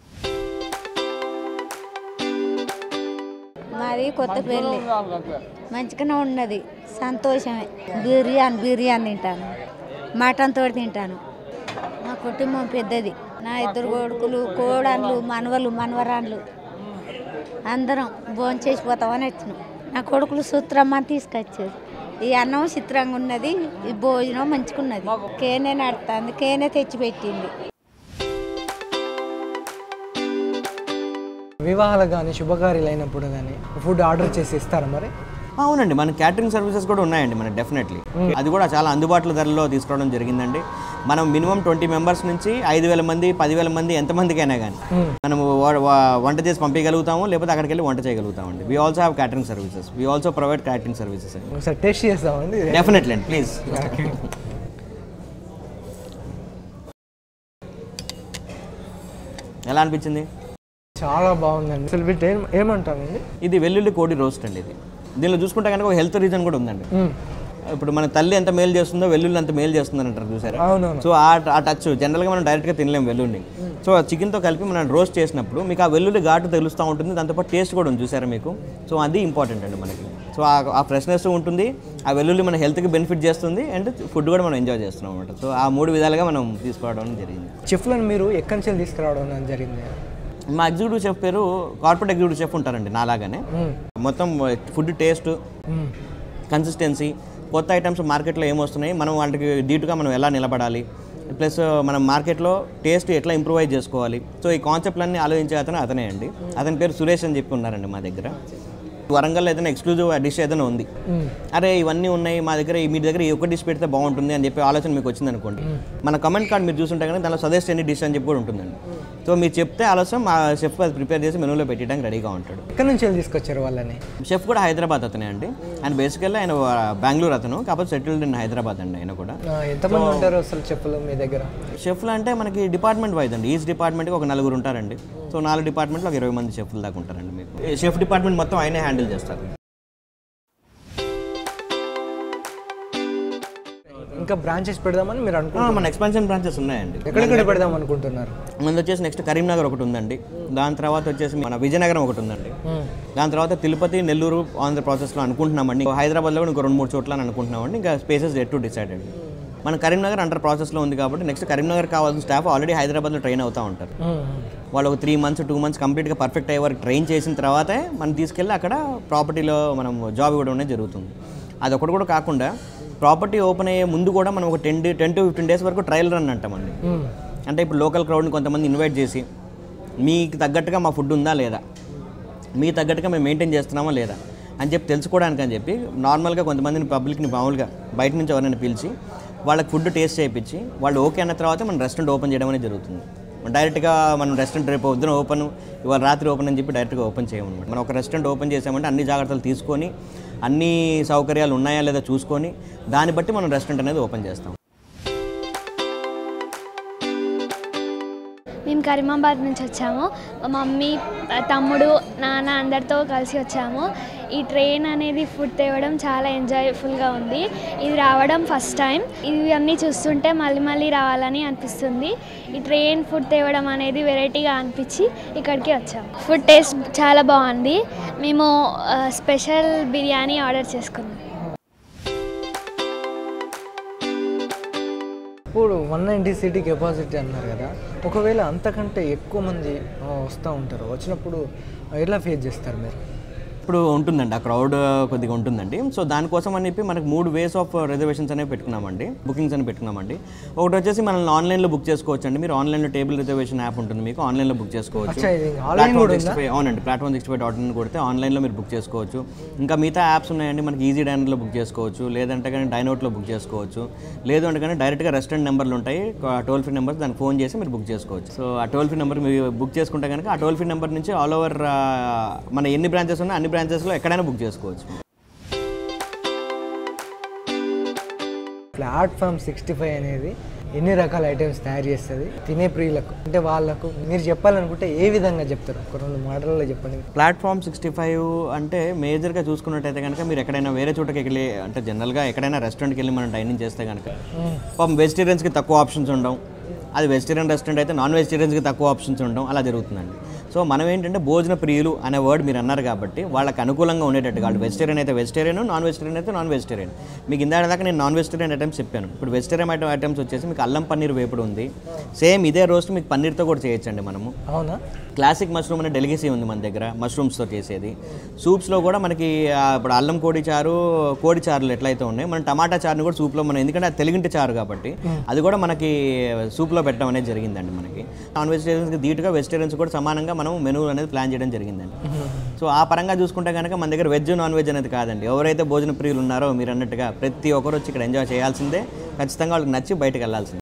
మాది కొత్త పెళ్ళి మంచిగానే ఉన్నది సంతోషమే బిర్యానీ బిర్యానీ తింటాను మటన్ తోటి తింటాను మా కుటుంబం పెద్దది నా ఇద్దరు కొడుకులు కోడళ్ళు మనవలు మనవరాళ్ళు అందరం భోంచేసి పోతామని వచ్చినాం నా కొడుకులు సూత్రమ్మని తీసుకొచ్చారు ఈ అన్నం చిత్రంగా ఉన్నది ఈ భోజనం మంచిగా ఉన్నది కేనే నడుతుంది కేనే తెచ్చిపెట్టింది వివాహాలు కానీ శుభకార్యాలు అయినప్పుడు కానీ ఫుడ్ ఆర్డర్ చేసి ఇస్తారా మరి అవునండి మన క్యాటరింగ్ సర్వీసెస్ కూడా ఉన్నాయండి మనకి డెఫినెట్లీ అది కూడా చాలా అందుబాటులో ధరలో తీసుకోవడం జరిగిందండి మనం మినిమం ట్వంటీ మెంబర్స్ నుంచి ఐదు వేల మంది పదివేల మంది ఎంతమందికైనా కానీ మనం వ- వ- వంట చేసి పంపించగలుగుతాము లేకపోతే అక్కడికి వెళ్ళి వంట చేయగలుగుతామండి we also have catering services we also provide catering services అండి ఒకసారి టేస్ట్ చేస్తామండి డెఫినెట్లీ అండి ప్లీజ్ ఎలా అనిపించింది చాలా బాగుందండి అసలు వీటి ఏం ఏమంటారండి ఇది వెల్లుల్లి కోడి రోస్ట్ అండి ఇది దీనిలో చూసుకుంటే కనుక ఒక హెల్త్ రీజన్ కూడా ఉందండి మ్మ్. ఇప్పుడు మన తల్లి ఎంత మేలు చేస్తుందో వెల్లుల్లి అంత మేలు చేస్తుందని అంటారు చూసారా అవునవును సో ఆ ఆ టచ్ జనరల్గా మనం డైరెక్ట్గా తినలేం వెల్లుల్లి సో ఆ చికెన్తో కలిపి మనం రోస్ట్ చేసినప్పుడు మీకు ఆ వెల్లుల్లి ఘాటు తెలుస్తూ ఉంటుంది దాంతోపాటు టేస్ట్ కూడా ఉంది చూసారా మీకు సో అది ఇంపార్టెంట్ అండి మనకి సో ఆ ఆ ఫ్రెష్నెస్ ఉంటుంది ఆ వెల్లుల్లి మన హెల్త్కి బెనిఫిట్ చేస్తుంది అండ్ ఫుడ్ కూడా మనం ఎంజాయ్ చేస్తున్నాం అనమాట సో ఆ మూడు విధాలుగా మనం తీసుకోవడం జరిగింది చెఫ్లను మీరు ఎక్కడి నుంచి తీసుకురావడం అనేది జరిగింది మా ఎగ్జిక్యూటివ్ షెఫ్ పేరు కార్పొరేట్ ఎగ్జిక్యూటివ్ షెఫ్ ఉంటారండి నాలాగానే మ్మ్. మొత్తం ఫుడ్ టేస్ట్ మ్మ్. కన్సిస్టెన్సీ కొత్త ఐటమ్స్ మార్కెట్లో ఏమొస్తున్నాయి మనం వాటికి ధీటుగా మనం ఎలా నిలబడాలి ప్లస్ మనం మార్కెట్లో టేస్ట్ ఎట్లా ఇంప్రూవైజ్ చేసుకోవాలి సో ఈ కాన్సెప్ట్లన్నీ ఆలోచించే అతను అతనే అండి అతని పేరు సురేష్ అని చెప్పి ఉన్నారండి మా దగ్గర వరంగల్లో ఏదైనా ఎక్స్క్లూజివ్ డిష్ ఏదైనా ఉంది మ్మ్. అరే ఇవన్నీ ఉన్నాయి మా దగ్గర ఈ- మీ దగ్గర ఈ ఒక్క డిష్ పెడితే బాగుంటుంది అని చెప్పి ఆలోచన మీకు వచ్చింది అనుకోండి మన కమెంట్ కార్డ్ మీరు చూసుంటే కనుక దానిలో సజెస్ట్ ఎన్ని డిష్ అని చెప్పి కూడా ఉంటుందండి సో మీరు చెప్తే ఆలోచన మా షెఫ్ అది ప్రిపేర్ చేసి మెనూలో పెట్టడానికి రెడీగా ఉంటాడు ఎక్కడి నుంచి వెళ్ళి తీసుకొచ్చారు వాళ్ళని షెఫ్ కూడా హైదరాబాద్ అతనే అండి ఆయన బేసికల్లీ ఆయన బెంగళూరు అతను కాకపోతే సెటిల్డ్ ఇన్ హైదరాబాద్ అండి ఆయన కూడా ఆ, ఎంతమంది ఉంటారు అసలు చెప్పులు మీ దగ్గర షెఫ్లు అంటే మనకి డిపార్ట్మెంట్ వైజ్ అండి ఈచ్ డిపార్ట్మెంట్కి ఒక నలుగురు ఉంటారండి సో నాలుగు డిపార్ట్మెంట్లో ఒక ఇరవై మంది షెఫ్లు దాకా ఉంటారండి మీకు ఈ షెఫ్ డిపార్ట్మెంట్ మొత్తం ఆయనే హ్యాండిల్ చేస్తారు ఇంకా బ్రాంచెస్ పెడదామని మీరు ఆ, అనుకుంటున్నారు మన ఎక్స్పాన్షన్ బ్రాంచెస్ ఉన్నాయండి ఎక్కడెక్కడ పెడదాం అనుకుంటున్నారు ముందు వచ్చేసి నెక్స్ట్ కరీంనగర్ ఒకటి ఉందండి దాని తర్వాత వచ్చేసి మన విజయనగరం ఒకటి ఉందండి మ్మ్. దాని తర్వాత తిరుపతి నెల్లూరు ఆంధ్ర ప్రాసెస్లో అనుకుంటున్నామండి హైదరాబాద్లో కూడా ఇంకో రెండు మూడు చోట్ల అని అనుకుంటున్నామండి ఇంకా స్పేసెస్ ఎట్ టు డిసైడ్ అండి మన కరీంనగర్ అండర్ ప్రాసెస్లో ఉంది కాబట్టి నెక్స్ట్ కరీంనగర్ కావాల్సిన స్టాఫ్ ఆల్రెడీ హైదరాబాద్లో ట్రైన్ అవుతూ ఉంటారు మ్మ్. వాళ్ళు ఒక త్రీ మంత్స్ టూ మంత్స్ కంప్లీట్గా పర్ఫెక్ట్ అయ్యే వరకు ట్రైన్ చేసిన తర్వాతే మనం తీసుకెళ్ళి అక్కడ ప్రాపర్టీలో మనం జాబ్ ఇవ్వడం అనేది జరుగుతుంది అది ఒకటి కూడా కాకుండా ప్రాపర్టీ ఓపెన్ అయ్యే ముందు కూడా మనం ఒక ten day ten to fifteen days వరకు ట్రయల్ రన్ అంటామండి మ్మ్. అంటే ఇప్పుడు లోకల్ క్రౌడ్ని కొంతమంది ఇన్వైట్ చేసి మీకు తగ్గట్టుగా మా ఫుడ్ ఉందా లేదా మీకు తగ్గట్టుగా మేము మెయింటైన్ చేస్తున్నామా లేదా అని చెప్పి తెలుసుకోవడానికి అని చెప్పి నార్మల్గా కొంతమందిని పబ్లిక్ని మామూలుగా బయట నుంచి ఎవరైనా పిలిచి వాళ్ళకి ఫుడ్ టేస్ట్ చేయించి వాళ్ళు ఓకే అన్న తర్వాత మనం రెస్టారెంట్ ఓపెన్ చేయడం అనేది జరుగుతుంది డైరెక్ట్గా మనం రెస్టారెంట్ రేపు పొద్దున ఓపెన్ ఇవాళ రాత్రి ఓపెన్ అని చెప్పి డైరెక్ట్గా ఓపెన్ చేయమన్నమాట మనం ఒక రెస్టారెంట్ ఓపెన్ చేసామంటే అన్ని జాగ్రత్తలు తీసుకొని అన్ని సౌకర్యాలు ఉన్నాయా లేదా చూసుకొని దాన్ని బట్టి మనం రెస్టారెంట్ అనేది ఓపెన్ చేస్తాం మేము కరీమాబాద్ నుంచి వచ్చాము మా మమ్మీ తమ్ముడు నాన్న అందరితో కలిసి వచ్చాము ఈ ట్రైన్ అనేది ఫుడ్ తేవడం చాలా ఎంజాయ్ఫుల్గా ఉంది ఇది రావడం ఫస్ట్ టైం ఇవన్నీ చూస్తుంటే మళ్ళీ మళ్ళీ రావాలని అనిపిస్తుంది ఈ ట్రైన్ ఫుడ్ తేవడం అనేది వెరైటీగా అనిపించి ఇక్కడికి వచ్చాము ఫుడ్ టేస్ట్ చాలా బాగుంది మేము ఆ, స్పెషల్ బిర్యానీ ఆర్డర్ చేసుకున్నాం ఇప్పుడు వన్ నైంటీ సీటీ కెపాసిటీ అన్నారు కదా ఒకవేళ అంతకంటే ఎక్కువ మంది ఆ, వస్తూ ఉంటారు వచ్చినప్పుడు ఎలా ఫేస్ చేస్తారు మీరు ఇప్పుడు ఉంటుందండి ఆ క్రౌడ్ కొద్దిగా ఉంటుందండి సో దానికోసం అని చెప్పి మనకు మూడు వేస్ ఆఫ్ రిజర్వేషన్స్ అనేవి పెట్టుకున్నామండి బుకింగ్స్ అని పెట్టుకున్నామండి ఒకటి వచ్చేసి మనం ఆన్లైన్లో బుక్ చేసుకోవచ్చు అండి మీరు ఆన్లైన్లో టేబుల్ రిజర్వేషన్ యాప్ ఉంటుంది మీకు ఆన్లైన్లో బుక్ చేసుకోవచ్చు అచ్చా, ఇది online ప్లాట్ఫామ్ కూడా సిక్స్టీ ఫైవ్ అవునండి platform sixty five dot in కొడితే ఆన్లైన్లో మీరు బుక్ చేసుకోవచ్చు ఇంకా మిగతా యాప్స్ ఉన్నాయండి మనకి ఈజీ డైనర్లో బుక్ చేసుకోవచ్చు లేదంటే కానీ డైనౌట్లో బుక్ చేసుకోవచ్చు లేదు అంటే కానీ డైరెక్ట్గా రెస్టారెంట్ నెంబర్లు ఉంటాయి టోల్ ఫ్రీ నెంబర్ దానికి ఫోన్ చేసి మీరు బుక్ చేసుకోవచ్చు సో ఆ టోల్ ఫ్రీ నెంబర్ మీరు బుక్ చేసుకుంటే కనుక ఆ టోల్ ఫ్రీ నెంబర్ నుంచి ఆల్ ఓవర్ మన ఎన్ని బ్రాంచెస్ ఉన్నాయో అన్ని బ్రాంచెస్లో ఎక్కడైనా బుక్ చేసుకోవచ్చు ప్లాట్ఫామ్ సిక్స్టీ ఫైవ్ అనేది ఎన్ని రకాల ఐటమ్స్ తయారు చేస్తుంది తినే ప్రియులకు అంటే వాళ్ళకు మీరు చెప్పాలనుకుంటే ఏ విధంగా చెప్తారు ఒక రెండు మాటలలో చెప్పండి ప్లాట్ఫామ్ సిక్స్టీ ఫైవ్ అంటే మేజర్గా చూసుకున్నట్టయితే కనుక మీరు ఎక్కడైనా వేరే చోటకి వెళ్ళి అంటే జనరల్గా ఎక్కడైనా రెస్టారెంట్కి వెళ్ళి మనం డైనింగ్ చేస్తే కనుక పాపం వెజిటేరియన్స్కి తక్కువ ఆప్షన్స్ ఉండవు అది వెజిటేరియన్ రెస్టారెంట్ అయితే నాన్ వెజిటేరియన్స్కి తక్కువ ఆప్షన్స్ ఉండడం అలా జరుగుతుందండి సో మనం ఏంటంటే భోజన ప్రియులు అనే వర్డ్ మీరు అన్నారు కాబట్టి వాళ్ళకి అనుకూలంగా ఉండేటట్టుగా వాళ్ళు వెజిటేరియన్ అయితే వెజిటేరియన్ నాన్ వెజిటేరియన్ అయితే నాన్ వెజిటేరియన్ మీకు ఇందాక దాకా నేను నాన్ వెజిటేరియన్ ఐటమ్స్ చెప్పాను ఇప్పుడు వెజిటేరియన్ ఐటమ్ ఐటమ్స్ వచ్చేసి మీకు అల్లం పన్నీర్ వేపుడు ఉంది సేమ్ ఇదే రోస్ట్ మీకు పన్నీర్తో కూడా చేయొచ్చండి మనము అవునా క్లాసిక్ మష్రూమ్ అనే డెలిగసీ ఉంది మన దగ్గర మష్రూమ్స్తో చేసేది సూప్స్లో కూడా మనకి ఆ, ఇప్పుడు అల్లం కోడి చారు కోడి చారులు ఎట్లయితే ఉన్నాయి మనం టమాటా చారుని కూడా సూప్లో మనం ఎందుకంటే అది తెలుగింటి చారు కాబట్టి అది కూడా మనకి సూప్లో పెట్టడం అనేది జరిగిందండి మనకి నాన్ వెజిటేరియన్స్కి ధీటుగా వెజిటేరియన్స్ కూడా సమానంగా మనం మెనూ అనేది ప్లాన్ చేయడం జరిగిందండి సో ఆ పరంగా చూసుకుంటే కనుక మన దగ్గర వెజ్ నాన్ వెజ్ అనేది కాదండి ఎవరైతే భోజన ప్రియులు ఉన్నారో మీరు అన్నట్టుగా ప్రతి ఒక్కరు వచ్చి ఇక్కడ ఎంజాయ్ చేయాల్సిందే ఖచ్చితంగా వాళ్ళకి నచ్చి బయటకు వెళ్ళాల్సిందే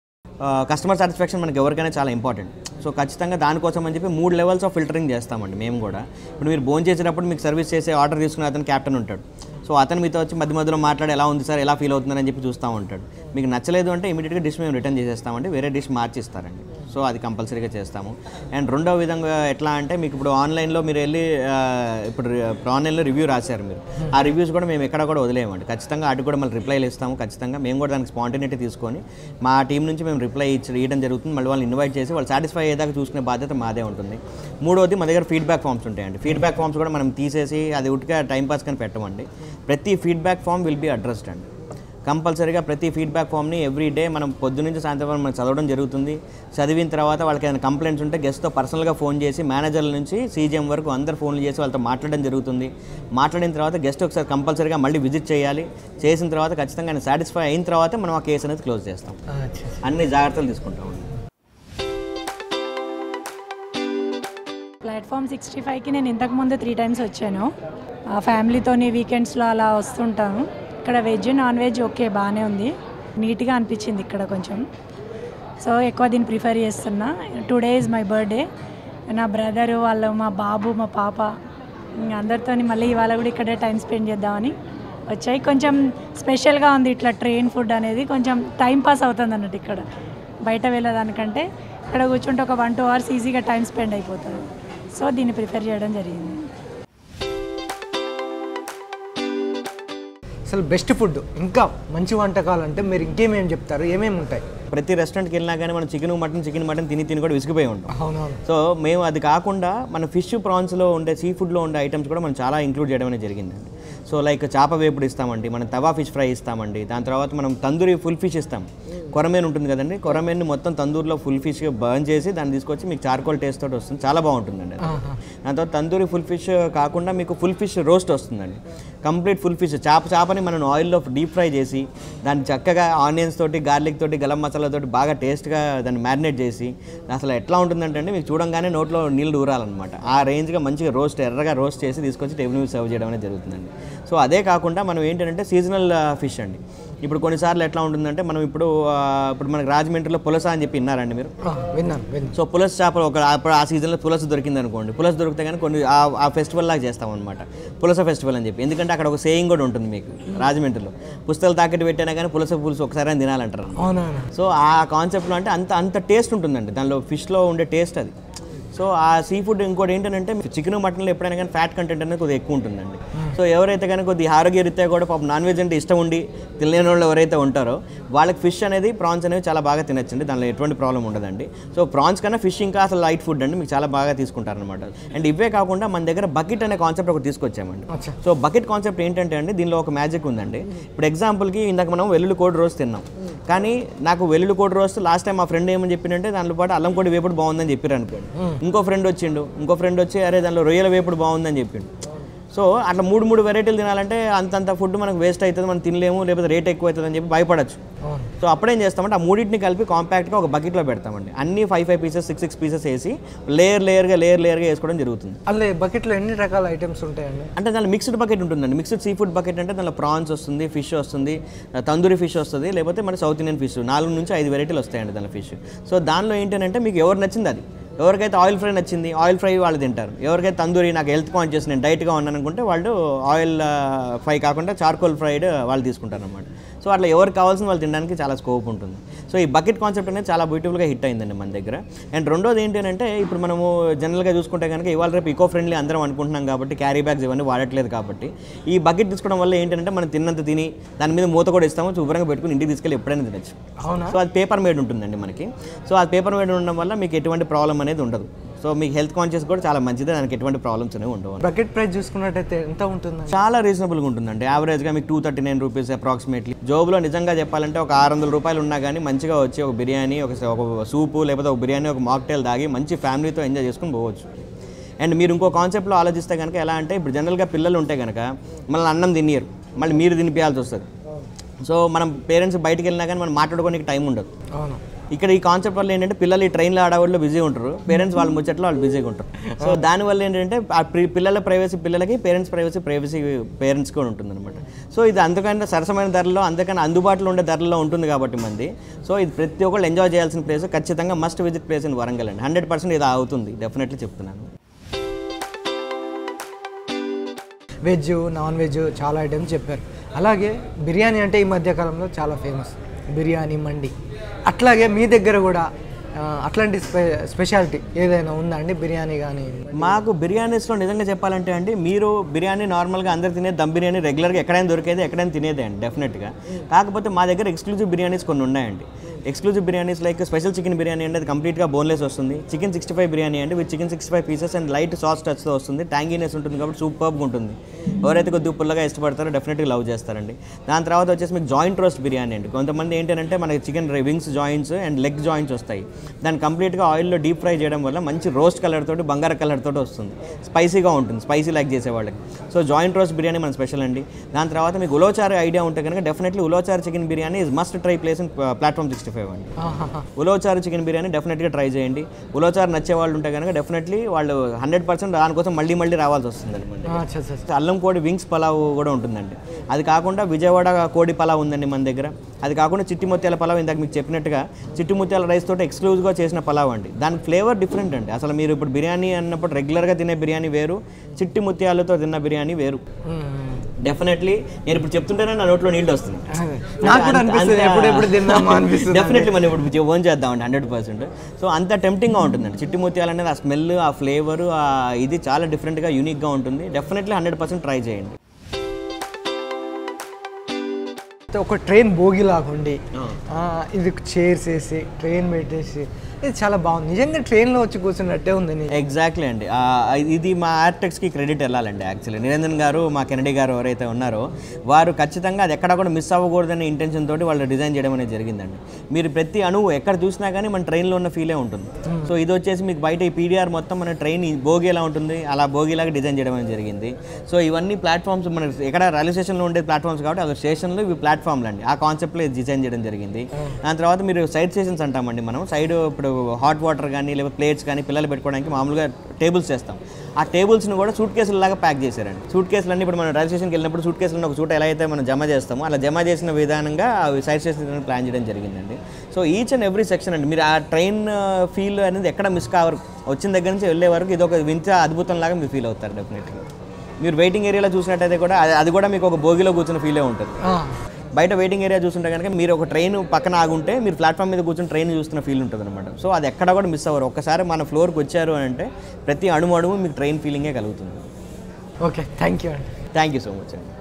కస్టమర్ సాటిస్ఫాక్షన్ మనకి ఎవరికైనా చాలా ఇంపార్టెంట్ సో ఖచ్చితంగా దానికోసం అని చెప్పి మూడు లెవెల్స్ ఆఫ్ ఫిల్టరింగ్ చేస్తామండి మేము కూడా ఇప్పుడు మీరు భోజనం చేసేటప్పుడు మీకు సర్వీస్ చేసే ఆర్డర్ తీసుకునే అతను క్యాప్టెన్ ఉంటాడు సో అతను మీతో వచ్చి మధ్య మధ్యలో మాట్లాడి ఎలా ఉంది సార్ ఎలా ఫీల్ అవుతుందని చెప్పి చూస్తూ ఉంటాడు మీకు నచ్చలేదు అంటే ఇమీడియట్గా డిష్ మేము రిటర్న్ చేసేస్తామండి వేరే డిష్ మార్చి ఇస్తారండి సో అది కంపల్సరీగా చేస్తాము అండ్ రెండో విధంగా ఎట్లా అంటే మీకు ఇప్పుడు ఆన్లైన్లో మీరు వెళ్ళి ఆ, ఇప్పుడు ఇప్పుడు ఆన్లైన్లో రివ్యూ రాశారు మీరు ఆ రివ్యూస్ కూడా మేము ఎక్కడ కూడా వదిలేయమండి ఖచ్చితంగా అటు కూడా మళ్ళీ రిప్లైలు ఇస్తాము ఖచ్చితంగా మేము కూడా దానికి స్పాంటినిటీ తీసుకొని మా టీం నుంచి మేము రిప్లై ఇచ్చి ఇవ్వడం జరుగుతుంది మళ్ళీ వాళ్ళని ఇన్వైట్ చేసి వాళ్ళు సాటిస్ఫై అయ్యేదాకా చూసుకునే బాధ్యత మాదే ఉంటుంది మూడోది మా దగ్గర ఫీడ్బ్యాక్ ఫామ్స్ ఉంటాయండి ఫీడ్బ్యాక్ ఫామ్స్ కూడా మనం తీసేసి అది ఉట్టిగా టైం పాస్ కానీ పెట్టమండి ప్రతి feedback form will be addressed అండి కంపల్సరీగా ప్రతి ఫీడ్బ్యాక్ ఫామ్ని ఎవ్రీ డే మనం పొద్దు నుంచి సాయంత్రం వరకు మనం చదవడం జరుగుతుంది చదివిన తర్వాత వాళ్ళకి ఏదైనా కంప్లైంట్స్ ఉంటే గెస్ట్తో పర్సనల్గా ఫోన్ చేసి మేనేజర్ల నుంచి సీజీఎం వరకు అందరు ఫోన్లు చేసి వాళ్ళతో మాట్లాడడం జరుగుతుంది మాట్లాడిన తర్వాత గెస్ట్ ఒకసారి కంపల్సరీగా మళ్ళీ విజిట్ చేయాలి చేసిన తర్వాత ఖచ్చితంగా ఆయన సాటిస్ఫై అయిన తర్వాత మనం ఆ కేసు అనేది క్లోజ్ చేస్తాం అచ్చా. అన్ని జాగ్రత్తలు తీసుకుంటాం ప్లాట్ఫామ్ సిక్స్టీ ఫైవ్కి నేను ఇంతకుముందు త్రీ టైమ్స్ వచ్చాను ఆ ఫ్యామిలీతోని వీకెండ్స్లో అలా వస్తుంటాను ఇక్కడ వెజ్ నాన్ వెజ్ ఓకే బాగానే ఉంది నీట్గా అనిపించింది ఇక్కడ కొంచెం సో ఎక్కువ దీన్ని ప్రిఫర్ చేస్తున్నా టుడే ఇస్ మై బర్త్డే నా బ్రదరు వాళ్ళు మా బాబు మా పాప ఇంక అందరితోని మళ్ళీ ఇవాళ కూడా ఇక్కడే టైం స్పెండ్ చేద్దామని వచ్చాయి కొంచెం స్పెషల్గా ఉంది ఇట్లా ట్రైన్ ఫుడ్ అనేది కొంచెం టైం పాస్ అవుతుంది అన్నట్టు ఇక్కడ బయట వెళ్ళేదానికంటే ఇక్కడ కూర్చుంటే ఒక వన్ టూ అవర్స్ ఈజీగా టైం స్పెండ్ అయిపోతుంది సో దీన్ని ప్రిఫర్ చేయడం జరిగింది అసలు బెస్ట్ ఫుడ్ ఇంకా మంచి వంటకాలు అంటే మీరు ఇంకేమేమి చెప్తారు ఏమేమి ఉంటాయి ప్రతి రెస్టారెంట్కి వెళ్ళినా కానీ మనం చికెన్ మటన్ చికెన్ మటన్ తిని తిని కూడా విసిగిపోయి ఉంటాం అవునవును సో మేము అది కాకుండా మన ఫిష్ ప్రాన్స్లో ఉండే సీ ఫుడ్లో ఉండే ఐటమ్స్ కూడా మనం చాలా ఇంక్లూడ్ చేయడం అనేది జరిగిందండి సో లైక్ చేప వేపుడు ఇస్తామండి మనం తవా ఫిష్ ఫ్రై ఇస్తామండి దాని తర్వాత మనం తందూరి ఫుల్ ఫిష్ ఇస్తాం కొరమేన్ ఉంటుంది కదండి కొరమేన్ని మొత్తం తందూరులో ఫుల్ ఫిష్ బర్న్ చేసి దాన్ని తీసుకొచ్చి మీకు చార్కోల్ టేస్ట్ తోటి వస్తుంది చాలా బాగుంటుందండి అది. దాని తర్వాత తందూరి ఫుల్ ఫిష్ కాకుండా మీకు ఫుల్ ఫిష్ రోస్ట్ వస్తుందండి కంప్లీట్ ఫుల్ ఫిష్ చేప చేపని మనం ఆయిల్లో డీప్ ఫ్రై చేసి దాన్ని చక్కగా ఆనియన్స్ తోటి గార్లిక్ తోటి గలం మసాలా తోటి బాగా టేస్ట్గా దాన్ని మ్యారినేట్ చేసి అసలు ఎట్లా ఉంటుందంటే అండి మీకు చూడంగానే నోట్లో నీళ్ళు ఊరాలన్నమాట ఆ రేంజ్గా మంచిగా రోస్ట్ ఎర్రగా రోస్ట్ చేసి తీసుకొచ్చి టేబుల్ మీద సర్వ్ చేయడం అనేది జరుగుతుందండి సో అదే కాకుండా మనం ఏంటంటే సీజనల్ ఫిష్ అండి ఇప్పుడు కొన్నిసార్లు ఎట్లా ఉంటుందంటే మనం ఇప్పుడు ఆ, ఇప్పుడు మనకి రాజమండ్రిలో పులస అని చెప్పి విన్నారండి మీరు ఆ, విన్నాను విన్నాను సో పులస చేపలు ఒక అప్పుడు ఆ సీజన్లో పులస దొరికింది అనుకోండి పులస దొరికితే కానీ కొన్ని ఆ- ఆ ఫెస్టివల్ లాగా చేస్తాం అనమాట పులస ఫెస్టివల్ అని చెప్పి ఎందుకంటే అక్కడ ఒక సేయింగ్ కూడా ఉంటుంది మీకు రాజమండ్రిలో పుస్తకాలు తాకట్టు పెట్టినా కానీ పులస పులుసు ఒకసారి అని తినాలంటారు అవునవును సో ఆ కాన్సెప్ట్లో అంటే అంత అంత టేస్ట్ ఉంటుందండి దానిలో ఫిష్లో ఉండే టేస్ట్ అది సో ఆ సీ ఫుడ్ ఇంకోటి ఏంటంటే చికెన్ మటన్లో ఎప్పుడైనా కానీ ఫ్యాట్ కంటెంట్ అనేది కొద్దిగా ఎక్కువ ఉంటుందండి సో ఎవరైతే కానీ కొద్దిగా ఆరోగ్యరీత్యా కూడా పాపం నాన్ వెజ్ అంటే ఇష్టం ఉండి తినలేని వాళ్ళు ఎవరైతే ఉంటారో వాళ్ళకి ఫిష్ అనేది ప్రాన్స్ అనేవి చాలా బాగా తినచ్చండి దానిలో ఎటువంటి ప్రాబ్లం ఉండదండి సో ప్రాన్స్ కన్నా ఫిష్ ఇంకా అసలు లైట్ ఫుడ్ అండి మీకు చాలా బాగా తీసుకుంటారనమాట అండ్ ఇవే కాకుండా మన దగ్గర బకెట్ అనే కాన్సెప్ట్ ఒకటి తీసుకొచ్చామండి అచ్చా. సో బకెట్ కాన్సెప్ట్ ఏంటంటే అండి దీనిలో ఒక మ్యాజిక్ ఉందండి ఇప్పుడు ఎగ్జాంపుల్కి ఇందాక మనం వెల్లుల్లి కోడి రోజు తిన్నాం కానీ నాకు వెల్లుల్లి కోడి రోజు లాస్ట్ టైం మా ఫ్రెండ్ ఏమని చెప్పిందంటే దాంట్లో పాటు అల్లం కోడి వేపుడు బాగుందని చెప్పారు అనుకోండి ఇంకో ఫ్రెండ్ వచ్చిండు ఇంకో ఫ్రెండ్ వచ్చి అరే దానిలో రొయ్యల వేపుడు బాగుందని చెప్పిండు సో అట్లా మూడు మూడు వెరైటీలు తినాలంటే అంతంత ఫుడ్ మనకు వేస్ట్ అవుతుంది మనం తినలేము లేకపోతే రేట్ ఎక్కువ అవుతుంది అని చెప్పి భయపడచ్చు అవును సో అప్పుడేం చేస్తామంటే ఆ మూడింటిని కలిపి కాంపాక్ట్గా ఒక బకెట్లో పెడతామండి అన్ని five five pieces six six pieces వేసి లేయర్ లేయర్గా లేయర్ లేయర్గా వేసుకోవడం జరుగుతుంది అల్లే బకెట్లో ఎన్ని రకాల ఐటమ్స్ ఉంటాయండి అంటే దానిలో మిక్స్డ్ బకెట్ ఉంటుందండి మిక్స్డ్ సీ ఫుడ్ బకెట్ అంటే దానిలో ప్రాన్స్ వస్తుంది ఫిష్ వస్తుంది తందూరి ఫిష్ వస్తుంది లేకపోతే మన సౌత్ ఇండియన్ ఫిష్ నాలుగు నుంచి ఐదు వెరైటీలు వస్తాయండి దానిలో ఫిష్ సో దానిలో ఏంటంటే మీకు ఎవరు నచ్చింది అది ఎవరికైతే ఆయిల్ ఫ్రై నచ్చింది ఆయిల్ ఫ్రై వాళ్ళు తింటారు ఎవరికైతే తందూరి నాకు హెల్త్ కాన్షియస్ నేను డైట్గా ఉన్నాను అనుకుంటే వాళ్ళు ఆయిల్ ఫ్రై కాకుండా చార్కోల్ ఫ్రైడ్ వాళ్ళు తీసుకుంటారు అనమాట సో అట్లా ఎవరికి కావాల్సిన వాళ్ళు తినడానికి చాలా స్కోప్ ఉంటుంది సో ఈ బకెట్ కాన్సెప్ట్ అనేది చాలా బ్యూటిఫుల్గా హిట్ అయిందండి మన దగ్గర అండ్ రెండోది ఏంటి అంటే ఇప్పుడు మనము జనరల్గా చూసుకుంటే కనుక ఇవాళ రేపు ఈకో ఫ్రెండ్లీ అందరం అనుకుంటున్నాం కాబట్టి క్యారీ బ్యాగ్స్ ఇవన్నీ వాడట్లేదు కాబట్టి ఈ బకెట్ తీసుకోవడం వల్ల ఏంటంటే మనం తిన్నంత తిని దాని మీద మూత కూడా ఇస్తాము శుభ్రంగా పెట్టుకుని ఇంటికి తీసుకెళ్ళి ఎప్పుడైనా తినచ్చు అవునా సో అది పేపర్ మేడ్ ఉంటుందండి మనకి సో అది పేపర్ మేడ్ ఉండడం వల్ల మీకు ఎటువంటి ప్రాబ్లం అనేది ఉండదు సో మీకు హెల్త్ కాన్షియస్ కూడా చాలా మంచిది దానికి ఎటువంటి ప్రాబ్లమ్స్ అనేవి ఉండవు బకెట్ ప్రైస్ చూసుకున్నట్టయితే ఎంత ఉంటుంది చాలా రీజనబుల్గా ఉంటుందండి యావరేజ్గా మీకు two thirty nine rupees approximately జోబులో నిజంగా చెప్పాలంటే ఒక ఆరు వందల రూపాయలు ఉన్నా కానీ మంచిగా వచ్చి ఒక బిర్యానీ ఒక ఒక సూపు లేకపోతే ఒక బిర్యానీ ఒక మాక్టైల్ తాగి మంచి ఫ్యామిలీతో ఎంజాయ్ చేసుకుని పోవచ్చు అండ్ మీరు ఇంకో కాన్సెప్ట్లో ఆలోచిస్తే కనుక ఎలా అంటే ఇప్పుడు జనరల్గా పిల్లలు ఉంటే కనుక మళ్ళీ అన్నం తినియరు మళ్ళీ మీరు తినిపించాల్సి వస్తుంది సో మనం పేరెంట్స్ బయటికి వెళ్ళినా కానీ మనం మాట్లాడుకోనికి టైం ఉండదు అవును ఇక్కడ ఈ కాన్సెప్ట్ వల్ల ఏంటంటే పిల్లలు ఈ ట్రైన్లో ఆడవాళ్ళు బిజీ ఉంటారు పేరెంట్స్ వాళ్ళ ముచ్చట్లో వాళ్ళు బిజీగా ఉంటారు సో దానివల్ల ఏంటంటే ఆ pri- పిల్లల ప్రైవసీ పిల్లలకి పేరెంట్స్ ప్రైవసీ ప్రైవసీ పేరెంట్స్ కూడా ఉంటుంది అనమాట సో ఇది అంతకంటే సరసమైన ధరలో అంతకన్నా అందుబాటులో ఉండే ధరల్లో ఉంటుంది కాబట్టి మంది సో ఇది ప్రతి ఒక్కళ్ళు ఎంజాయ్ చేయాల్సిన ప్లేస్ ఖచ్చితంగా must visit place in Warangal అండి హండ్రెడ్ పర్సెంట్ ఇది అవుతుంది డెఫినెట్లీ చెప్తున్నాను వెజ్ నాన్ వెజ్ చాలా ఐటమ్స్ చెప్పారు అలాగే బిర్యానీ అంటే ఈ మధ్య కాలంలో చాలా ఫేమస్ బిర్యానీ మండి అట్లాగే మీ దగ్గర కూడా ఆ, అట్లాంటి స్పె స్పెషాలిటీ ఏదైనా ఉందా అండి బిర్యానీ కానీ మాకు బిర్యానీస్లో నిజంగా చెప్పాలంటే అండి మీరు బిర్యానీ నార్మల్గా అందరు తినే దమ్ బిర్యానీ రెగ్యులర్గా ఎక్కడైనా దొరికేది ఎక్కడైనా తినేదే అండి డెఫినెట్గా కాకపోతే మా దగ్గర ఎక్స్క్లూజివ్ బిర్యానీస్ కొన్ని ఉన్నాయండి exclusive biryanis like special chicken biryani అంటే అది కంప్లీట్గా బోన్లెస్ వస్తుంది చికెన్ సిక్స్టీ ఫైవ్ బిర్యానీ అంటే with chicken sixty five pieces and light sauce టచ్తో వస్తుంది ట్యాంగీనెస్ ఉంటుంది కాబట్టి సూపర్గా ఉంటుంది ఎవరైతే కొద్దిగా పుల్లగా ఇష్టపడతారో డెఫినెట్గా లవ్ చేస్తారండి దాని తర్వాత వచ్చేసి మీకు జాయింట్ రోస్ట్ బిర్యానీ అండి కొంతమంది ఏంటంటే మనకి chicken wings joints and leg joints వస్తాయి దాన్ని కంప్లీట్గా ఆయిల్లో డీప్ ఫ్రై చేయడం వల్ల మంచి రోస్ట్ కలర్ తోటి బంగార కలర్ తోటి వస్తుంది స్పైసీగా ఉంటుంది స్పైసీ లైక్ చేసే వాళ్ళకి సో జాయింట్ రోస్ట్ బిర్యానీ మన స్పెషల్ అండి దాని తర్వాత మీకు ఉలోచారు ఐడియా ఉంటే కనుక definitely Ulavacharu chicken biryani is must try place in platform sixty five అండి ఉలోచారు చికెన్ బిర్యానీ డెఫినెట్గా ట్రై చేయండి ఉలోచారు నచ్చే వాళ్ళు ఉంటే కనుక డెఫినెట్లీ వాళ్ళు హండ్రెడ్ పర్సెంట్ దానికోసం మళ్ళీ మళ్ళీ రావాల్సి వస్తుంది అనమాట అల్లం కోడి వింగ్స్ పలావ్ కూడా ఉంటుందండి అది కాకుండా విజయవాడ కోడి పలావ్ ఉందండి మన దగ్గర అది కాకుండా చిట్టి ముత్యాల పలావ్ ఇందాక మీకు చెప్పినట్టుగా చిట్టి ముత్యాల రైస్ తోటి ఎక్స్క్లూజివ్గా చేసిన పలావ్ అండి దాని ఫ్లేవర్ డిఫరెంట్ అండి అసలు మీరు ఇప్పుడు బిర్యానీ అన్నప్పుడు రెగ్యులర్గా తినే బిర్యానీ వేరు చిట్టి ముత్యాలతో తిన్న బిర్యానీ వేరు డెఫినెట్లీ నేను ఇప్పుడు చెప్తుంటేనే నా నోట్లో నీళ్ళు వస్తుంది నాకు కూడా అనిపిస్తుంది ఎప్పుడెప్పుడు తిందామా అనిపిస్తుంది డెఫినెట్లీ మనం ఇప్పుడు ఓన్ చేద్దామండి హండ్రెడ్ పర్సెంట్ సో అంత టెంప్టింగ్గా ఉంటుందండి చిట్టి ముత్యాలు అనేది ఆ స్మెల్ ఆ ఫ్లేవర్ ఆ ఇది చాలా డిఫరెంట్గా యూనిక్గా ఉంటుంది డెఫినెట్లీ హండ్రెడ్ పర్సెంట్ ట్రై చేయండి ఒక ట్రైన్ భోగి లాగుండి ఆ, ఇది చైర్స్ వేసి ట్రైన్ పెట్టేసి ఇది చాలా బాగుంది నిజంగా ట్రైన్లో వచ్చి కూర్చున్నట్టే ఉంది నీ- ఎగ్జాక్ట్లీ అండి ఆ, ఇది మా ఆర్టెక్స్కి క్రెడిట్ వెళ్ళాలండి యాక్చువల్లీ నిరంజన్ గారు మా కెనడీ గారు ఎవరైతే ఉన్నారో వారు ఖచ్చితంగా అది ఎక్కడ కూడా మిస్ అవ్వకూడదనే ఇంటెన్షన్ తోటి వాళ్ళు డిజైన్ చేయడం అనేది జరిగిందండి మీరు ప్రతి అణువు ఎక్కడ చూసినా కానీ మన ట్రైన్లో ఉన్న ఫీలే ఉంటుంది సో ఇది వచ్చేసి మీకు బయట ఈ పీడిఆర్ మొత్తం మన ట్రైన్ ఈ భోగి ఎలా ఉంటుంది అలా భోగిలాగా డిజైన్ చేయడం అనేది జరిగింది సో ఇవన్నీ ప్లాట్ఫామ్స్ మన ఎక్కడ రైల్వే స్టేషన్లో ఉండే ప్లాట్ఫామ్స్ కాబట్టి అది స్టేషన్లో ఇవి ప్లాట్ఫామ్లు అండి ఆ కాన్సెప్ట్లో ఇది డిజైన్ చేయడం జరిగింది దాని తర్వాత మీరు సైడ్ స్టేషన్స్ అంటామండి మనం సైడ్ ఇప్పుడు హాట్ వాటర్ కానీ లేకపోతే ప్లేట్స్ కానీ పిల్లలు పెట్టుకోవడానికి మామూలుగా టేబుల్స్ చేస్తాం ఆ టేబుల్స్ని కూడా సూట్ కేసులలాగా ప్యాక్ చేశారండి సూట్ కేసులన్నీ ఇప్పుడు మనం రైల్వే స్టేషన్కి వెళ్ళినప్పుడు సూట్ కేసులను ఒక చోట ఎలా అయితే మనం జమ చేస్తామో అలా జమ చేసిన విధానంగా అవి సైడ్ స్టేషన్ ప్లాన్ చేయడం జరిగిందండి so each and every section అండి మీరు ఆ ట్రైన్ ఫీల్ అనేది ఎక్కడ మిస్ కావరు వచ్చిన దగ్గర నుంచి వెళ్ళే వరకు ఇది ఒక వింత అద్భుతం లాగా మీరు ఫీల్ అవుతారు డెఫినెట్గా మీరు వెయిటింగ్ ఏరియాలో చూసినట్టయితే కూడా అది- అది కూడా మీకు ఒక భోగిలో కూర్చున్న ఫీలే ఉంటుంది ఆ, బయట వెయిటింగ్ ఏరియా చూస్తుంటే కనుక మీరు ఒక ట్రైన్ పక్కన ఆగుంటే మీరు ప్లాట్ఫామ్ మీద కూర్చొని ట్రైన్ చూస్తున్న ఫీల్ ఉంటుంది అనమాట సో అది ఎక్కడ కూడా మిస్ అవ్వరు ఒక్కసారి మన ఫ్లోర్కి వచ్చారు అని అంటే ప్రతి అణువు అణువు మీకు ట్రైన్ ఫీలింగే కలుగుతుంది ఓకే థ్యాంక్ యూ అండి థ్యాంక్ యూ సో మచ్ అండి